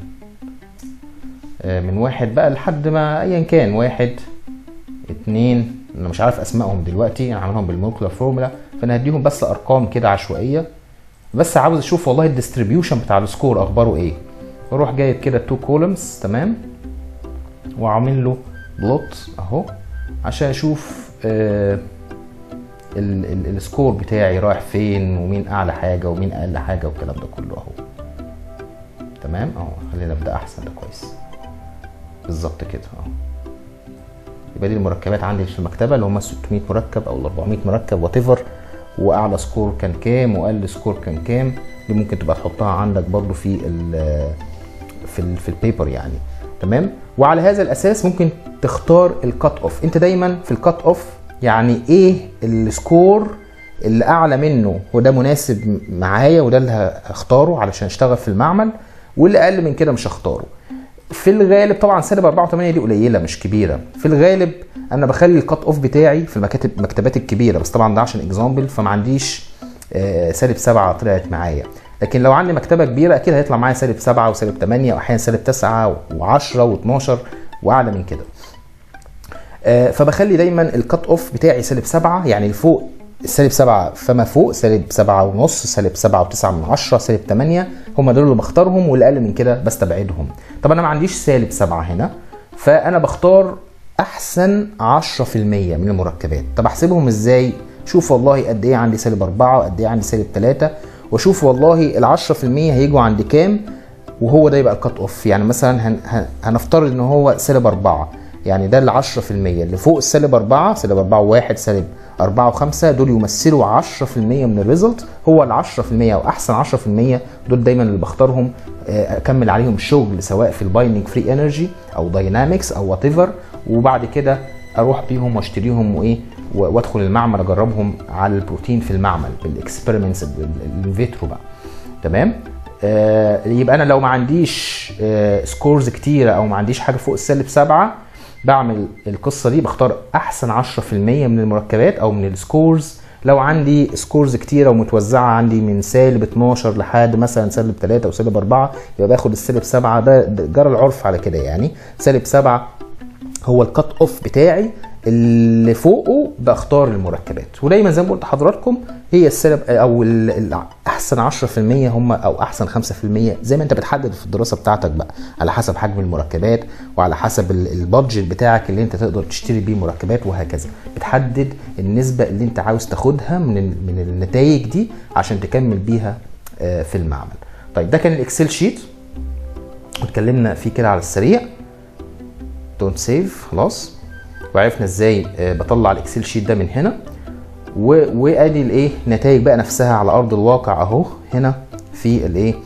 آه، من واحد بقى لحد ما ايا كان واحد اتنين انا مش عارف اسمائهم دلوقتي انا عاملهم بالمولكولار فورمولا فانا هديهم بس ارقام كده عشوائيه بس عاوز اشوف والله الديستريبيوشن بتاع السكور اخباره ايه واروح جايب كده تو كولمز تمام وعامل له بلوت اهو عشان اشوف آه ال- ال- السكور بتاعي رايح فين ومين اعلى حاجه ومين اقل حاجه والكلام ده كله اهو تمام اهو خلينا نبدا احسن ده كويس بالظبط كده اهو يبقى دي المركبات عندي في المكتبه اللي هم 600 مركب او ال 400 مركب وات ايفر واعلى سكور كان كام واقل سكور كان كام دي ممكن تبقى تحطها عندك برضو في ال في ال في البيبر يعني تمام وعلى هذا الاساس ممكن تختار الكات اوف انت دايما في الكات اوف يعني ايه السكور اللي اعلى منه وده مناسب معايا وده اللي هختاره علشان اشتغل في المعمل واللي اقل من كده مش هختاره في الغالب طبعا سالب 4 و8 دي قليله مش كبيره في الغالب انا بخلي الكات اوف بتاعي في المكاتب المكتبات الكبيره بس طبعا ده عشان اكزامبل فما عنديش آه، سالب 7 طلعت معايا لكن لو عندي مكتبه كبيره اكيد هيطلع معايا سالب 7 وسالب 8 واحيانا سالب 9 و10 و12 واعلى من كده آه، فبخلي دايما الكات اوف بتاعي سالب 7 يعني الفوق السالب 7 فما فوق سالب 7 ونص سالب 7 و9 من 10 سالب 8 هم دول اللي بختارهم والاقل من كده بستبعدهم طب انا ما عنديش سالب 7 هنا فانا بختار احسن 10% من المركبات طب احسبهم ازاي شوف والله قد ايه عندي سالب 4 وقد ايه عندي سالب 3 واشوف والله ال 10% هيجوا عند كام وهو ده يبقى الكات اوف يعني مثلا هن هن هنفترض ان هو سالب 4 يعني ده ال 10% اللي فوق السالب 4 سالب 4 و1 سالب 4 و5 دول يمثلوا 10% من الريزلت هو ال 10% او احسن 10% دول دايما اللي بختارهم آه، اكمل عليهم شغل سواء في البايندنج فري انرجي او داينامكس او وات ايفر وبعد كده اروح بيهم واشتريهم وايه و- وادخل المعمل اجربهم على البروتين في المعمل بالاكسبيرمنتس الفيترو بقى تمام آه يبقى انا لو ما عنديش آه سكورز كتيره او ما عنديش حاجه فوق السالب سبعة بعمل القصه دي بختار احسن 10% من المركبات او من السكورز لو عندي سكورز كتيره ومتوزعه عندي من سالب 12 لحد مثلا سالب 3 او سالب 4 يبقى باخد السالب 7 ده ده جرى العرف على كده يعني سالب 7 هو الكات اوف بتاعي اللي فوقه بختار المركبات ودايما زي ما قلت لحضراتكم هي السالب او ال- ال- احسن 10% هم او احسن 5% زي ما انت بتحدد في الدراسه بتاعتك بقى على حسب حجم المركبات وعلى حسب ال- البادجت بتاعك اللي انت تقدر تشتري بيه مركبات وهكذا بتحدد النسبه اللي انت عاوز تاخدها من ال- من النتائج دي عشان تكمل بيها آه، في المعمل طيب ده كان الاكسل شيت واتكلمنا فيه كده على السريع دونت سيف خلاص وعرفنا ازاي آه، بطلع الاكسل شيت ده من هنا و- وادي الايه نتائج بقى نفسها على ارض الواقع اهو هنا في الايه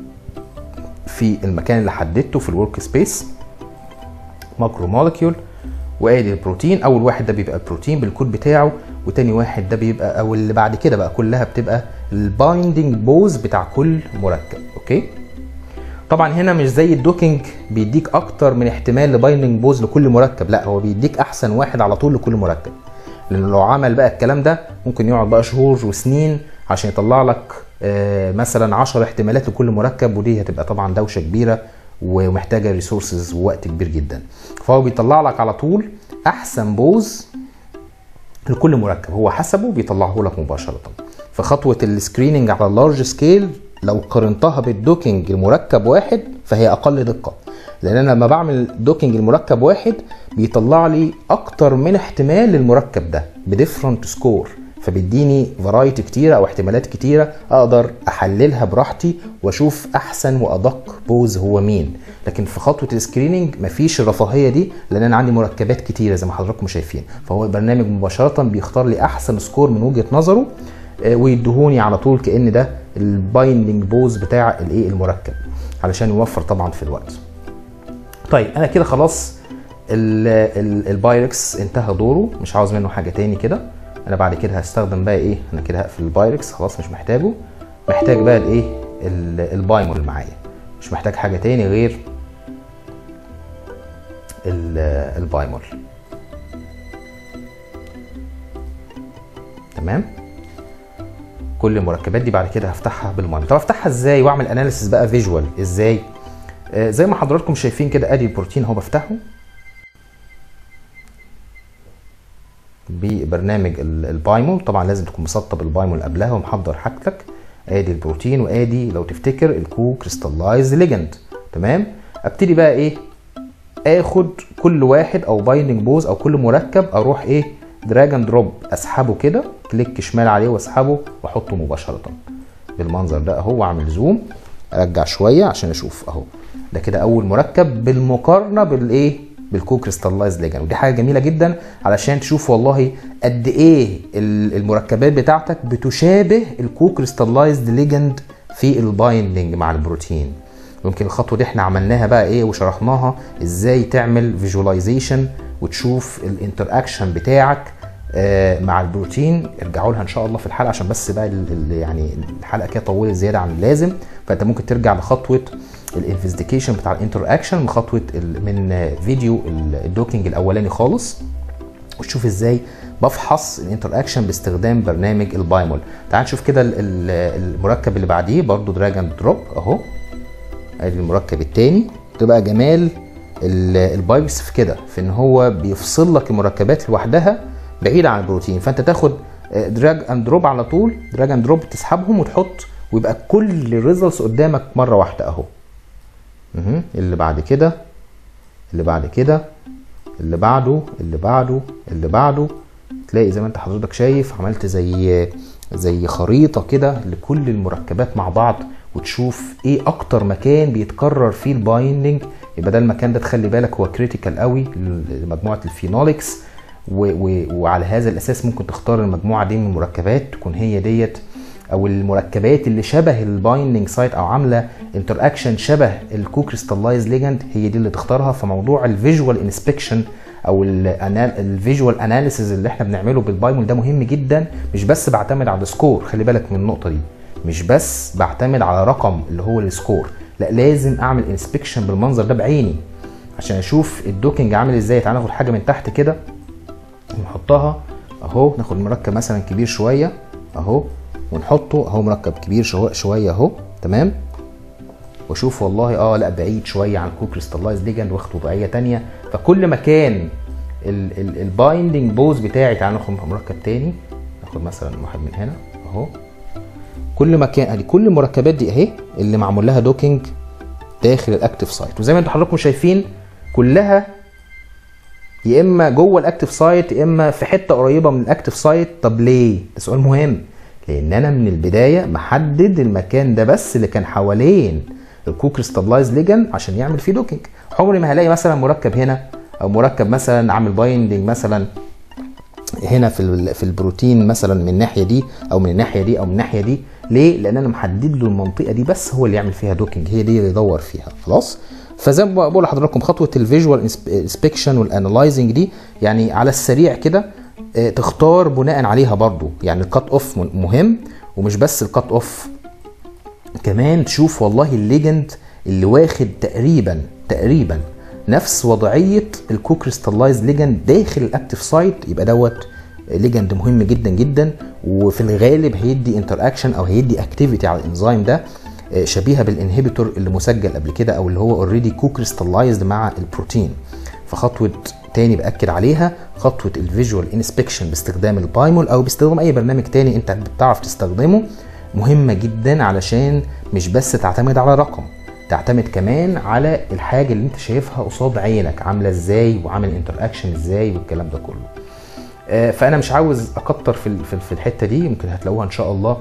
في المكان اللي حددته في الورك سبيس ماكرو مولكيول وادي البروتين اول واحد ده بيبقى البروتين بالكود بتاعه وتاني واحد ده بيبقى او اللي بعد كده بقى كلها بتبقى البايندنج بوز بتاع كل مركب اوكي طبعا هنا مش زي الدوكينج بيديك اكتر من احتمال لبايندنج بوز لكل مركب لا هو بيديك احسن واحد على طول لكل مركب لان لو عمل بقى الكلام ده ممكن يقعد بقى شهور وسنين عشان يطلع لك آه، مثلا 10 احتمالات لكل مركب ودي هتبقى طبعا دوشه كبيره ومحتاجه ريسورسز ووقت كبير جدا فهو بيطلع لك على طول احسن بوز لكل مركب هو حسبه بيطلعه لك مباشره فخطوه السكريننج على اللارج سكيل لو قارنتها بالدوكينج لمركب واحد فهي اقل دقه لان انا لما بعمل دوكينج لمركب واحد بيطلع لي اكتر من احتمال للمركب ده بديفرنت سكور فبيديني فرايتي كتيره او احتمالات كتيره اقدر احللها براحتي واشوف احسن وادق بوز هو مين لكن في خطوه السكريننج مفيش الرفاهيه دي لان انا عندي مركبات كتيره زي ما حضراتكم شايفين فهو البرنامج مباشره بيختار لي احسن سكور من وجهه نظره آه، ويدهوني على طول كان ده البايندنج بوز بتاع الايه المركب علشان يوفر طبعا في الوقت طيب انا كده خلاص ال- ال- البايركس انتهى دوره مش عاوز منه حاجه تاني كده انا بعد كده هستخدم بقى ايه انا كده هقفل البايركس خلاص مش محتاجه محتاج بقى الايه ال- البايمول معايا مش محتاج حاجه تاني غير ال- البايمول تمام كل المركبات دي بعد كده هفتحها بالمايم طب افتحها ازاي واعمل اناليسيس بقى فيجوال ازاي آه زي ما حضراتكم شايفين كده ادي البروتين اهو بفتحه ببرنامج البايمو طبعا لازم تكون مسطب البايمو اللي قبلها ومحضر حاجتك ادي البروتين وادي لو تفتكر الكو كريستاللايز ليجند تمام ابتدي بقى ايه اخد كل واحد او بايندنج بوز او كل مركب اروح ايه دراج اند دروب اسحبه كده كليك شمال عليه واسحبه واحطه مباشره بالمنظر ده اهو واعمل زوم ارجع شويه عشان اشوف اهو ده كده اول مركب بالمقارنه بالايه بالكو كريستاللايز ليجن ودي حاجه جميله جدا علشان تشوف والله قد ايه المركبات بتاعتك بتشابه الكو كريستاللايز ليجند في البايندنج مع البروتين يمكن الخطوه دي احنا عملناها بقى ايه وشرحناها ازاي تعمل فيجواليزيشن وتشوف الانتر اكشن بتاعك مع البروتين ارجعوا لها ان شاء الله في الحلقه عشان بس بقى يعني الحلقه كده طولت زياده عن اللازم فانت ممكن ترجع لخطوه الانفستيجيشن بتاع الانتر اكشن من خطوه من فيديو الدوكينج الاولاني خالص وتشوف ازاي بفحص الانتر اكشن باستخدام برنامج البايمول تعال نشوف كده المركب اللي بعديه برضو دراج اند دروب اهو ادي المركب الثاني تبقى جمال البايبس في كده في ان هو بيفصل لك المركبات لوحدها بعيد عن البروتين فانت تاخد دراج اند دروب على طول دراج اند دروب تسحبهم وتحط ويبقى كل الريزلتس قدامك مره واحده اهو اللي بعد كده اللي بعد كده اللي بعده اللي بعده اللي بعده تلاقي زي ما انت حضرتك شايف عملت زي زي خريطه كده لكل المركبات مع بعض وتشوف ايه اكتر مكان بيتكرر فيه البايندنج يبقى ده المكان ده تخلي بالك هو كريتيكال قوي لمجموعه الفينولكس و و وعلى هذا الاساس ممكن تختار المجموعه دي من المركبات تكون هي ديت او المركبات اللي شبه البايندنج سايت او عامله انتر اكشن شبه الكو كريستاللايز ليجند هي دي اللي تختارها فموضوع الفيجوال انسبكشن او الفيجوال اناليسيز اللي احنا بنعمله بالبايمول ده مهم جدا مش بس بعتمد على السكور خلي بالك من النقطه دي مش بس بعتمد على رقم اللي هو السكور لا لازم اعمل انسبكشن بالمنظر ده بعيني عشان اشوف الدوكينج عامل ازاي تعال ناخد حاجه من تحت كده نحطها اهو ناخد مركب مثلا كبير شويه اهو ونحطه اهو مركب كبير شويه اهو تمام واشوف والله اه لا بعيد شويه عن كو كريستاللايز ليجند واخد وضعيه تانية فكل ما كان البايندنج بوز بتاعي تعال ناخد مركب تاني ناخد مثلا واحد من هنا اهو كل ما كان ادي كل المركبات دي اهي اللي معمول لها دوكينج داخل الاكتف سايت وزي ما انتم حضراتكم شايفين كلها يا اما جوه الاكتف سايت يا اما في حته قريبه من الاكتف سايت طب ليه ده سؤال مهم لان انا من البدايه محدد المكان ده بس اللي كان حوالين الكو كريستاللايز ليجن عشان يعمل فيه دوكينج عمري ما هلاقي مثلا مركب هنا او مركب مثلا عامل بايندنج مثلا هنا في في البروتين مثلا من الناحيه دي او من الناحيه دي او من الناحيه دي ليه لان انا محدد له المنطقه دي بس هو اللي يعمل فيها دوكينج هي دي اللي يدور فيها خلاص فزي ما بقول لحضراتكم خطوه الفيجوال انسبكشن والانالايزنج دي يعني على السريع كده تختار بناء عليها برضو يعني الكات اوف مهم ومش بس الكات اوف كمان تشوف والله الليجند اللي واخد تقريبا تقريبا نفس وضعيه الكو كريستاللايز ليجند داخل الاكتف سايت يبقى دوت ليجند مهم جدا جدا وفي الغالب هيدي انتر اكشن او هيدي اكتيفيتي على الانزيم ده شبيهه بالانهبيتور اللي مسجل قبل كده او اللي هو اوريدي كو كريستاللايزد مع البروتين فخطوه تاني باكد عليها خطوه الفيجوال انسبكشن باستخدام البايمول او باستخدام اي برنامج تاني انت بتعرف تستخدمه مهمه جدا علشان مش بس تعتمد على رقم تعتمد كمان على الحاجه اللي انت شايفها قصاد عينك عامله ازاي وعامل انتر اكشن ازاي والكلام ده كله فانا مش عاوز اكتر في في الحته دي ممكن هتلاقوها ان شاء الله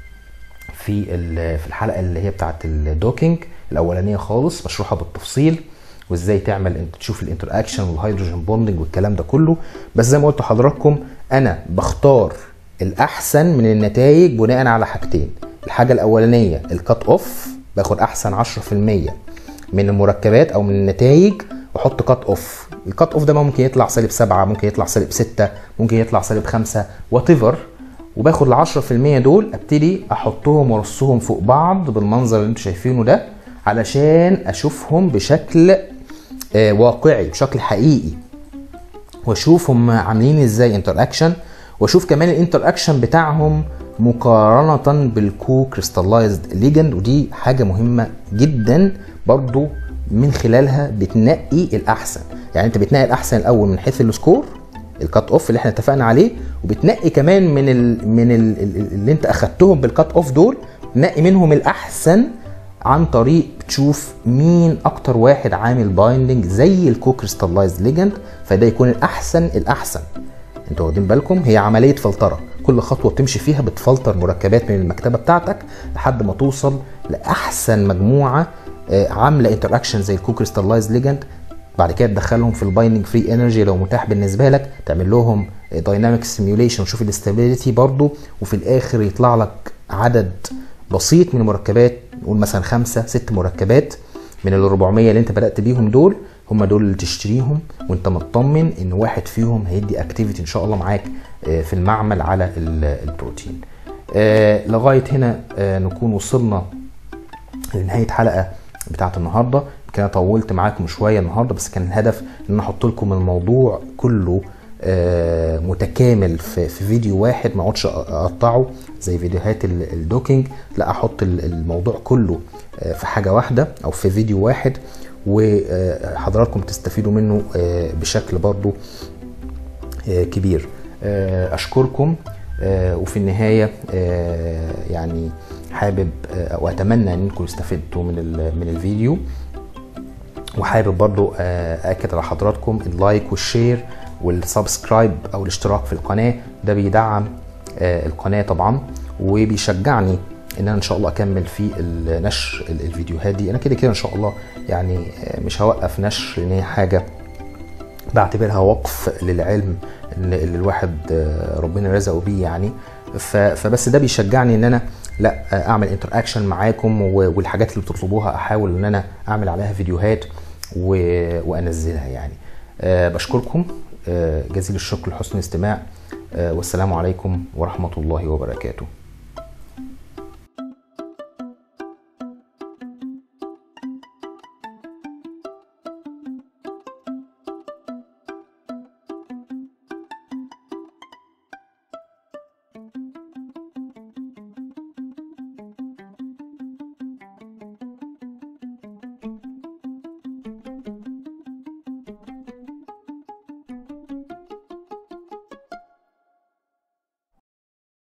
في في الحلقه اللي هي بتاعه الدوكينج الاولانيه خالص بشرحها بالتفصيل وازاي تعمل انت تشوف الانتر اكشن والهيدروجين بوندنج والكلام ده كله بس زي ما قلت لحضراتكم انا بختار الاحسن من النتائج بناء على حاجتين الحاجه الاولانيه الكات اوف باخد احسن 10% من المركبات او من النتائج واحط كات اوف الكات اوف ده ممكن يطلع سالب 7 ممكن يطلع سالب 6 ممكن يطلع سالب 5 وات ايفر وباخد ال 10% دول ابتدي احطهم وارصهم فوق بعض بالمنظر اللي انتم شايفينه ده علشان اشوفهم بشكل آه واقعي بشكل حقيقي واشوف هم عاملين ازاي انتر اكشن واشوف كمان الانتر اكشن بتاعهم مقارنه بالكو كريستاللايزد ليجند ودي حاجه مهمه جدا برضو من خلالها بتنقي الاحسن يعني انت بتنقي الاحسن الاول من حيث السكور الكات اوف اللي احنا اتفقنا عليه وبتنقي كمان من ال من ال اللي انت اخدتهم بالكات اوف دول تنقي منهم الاحسن عن طريق تشوف مين اكتر واحد عامل بايندنج زي الكو كريستاللايز ليجند فده يكون الاحسن الاحسن انتوا واخدين بالكم هي عمليه فلتره كل خطوه بتمشي فيها بتفلتر مركبات من المكتبه بتاعتك لحد ما توصل لاحسن مجموعه عامله انتر اكشن زي الكو كريستاللايز ليجند بعد كده تدخلهم في البايندنج فري انرجي لو متاح بالنسبه لك تعمل لهم دايناميك سيميوليشن وتشوف الاستابيليتي برضو وفي الاخر يطلع لك عدد بسيط من المركبات نقول مثلا خمسة ست مركبات من ال 400 اللي انت بدات بيهم دول هم دول اللي تشتريهم وانت مطمن ان واحد فيهم هيدي اكتيفيتي ان شاء الله معاك في المعمل على البروتين لغايه هنا نكون وصلنا لنهايه حلقه بتاعت النهارده يمكن انا طولت معاكم شويه النهارده بس كان الهدف ان انا احط لكم الموضوع كله متكامل في, في فيديو واحد ما اقعدش اقطعه زي فيديوهات الدوكينج لا احط الموضوع كله في حاجه واحده او في فيديو واحد وحضراتكم تستفيدوا منه بشكل برضو كبير اشكركم وفي النهايه يعني حابب واتمنى انكم استفدتوا من من الفيديو وحابب برضو اكد على حضراتكم اللايك والشير والسبسكرايب او الاشتراك في القناه ده بيدعم القناه طبعا وبيشجعني ان انا ان شاء الله اكمل في نشر الفيديوهات دي انا كده كده ان شاء الله يعني مش هوقف نشر لان هي حاجه بعتبرها وقف للعلم اللي الواحد ربنا رزقه بيه يعني فبس ده بيشجعني ان انا لا اعمل انتر اكشن معاكم والحاجات اللي بتطلبوها احاول ان انا اعمل عليها فيديوهات وانزلها يعني بشكركم جزيل الشكر لحسن الاستماع والسلام عليكم ورحمه الله وبركاته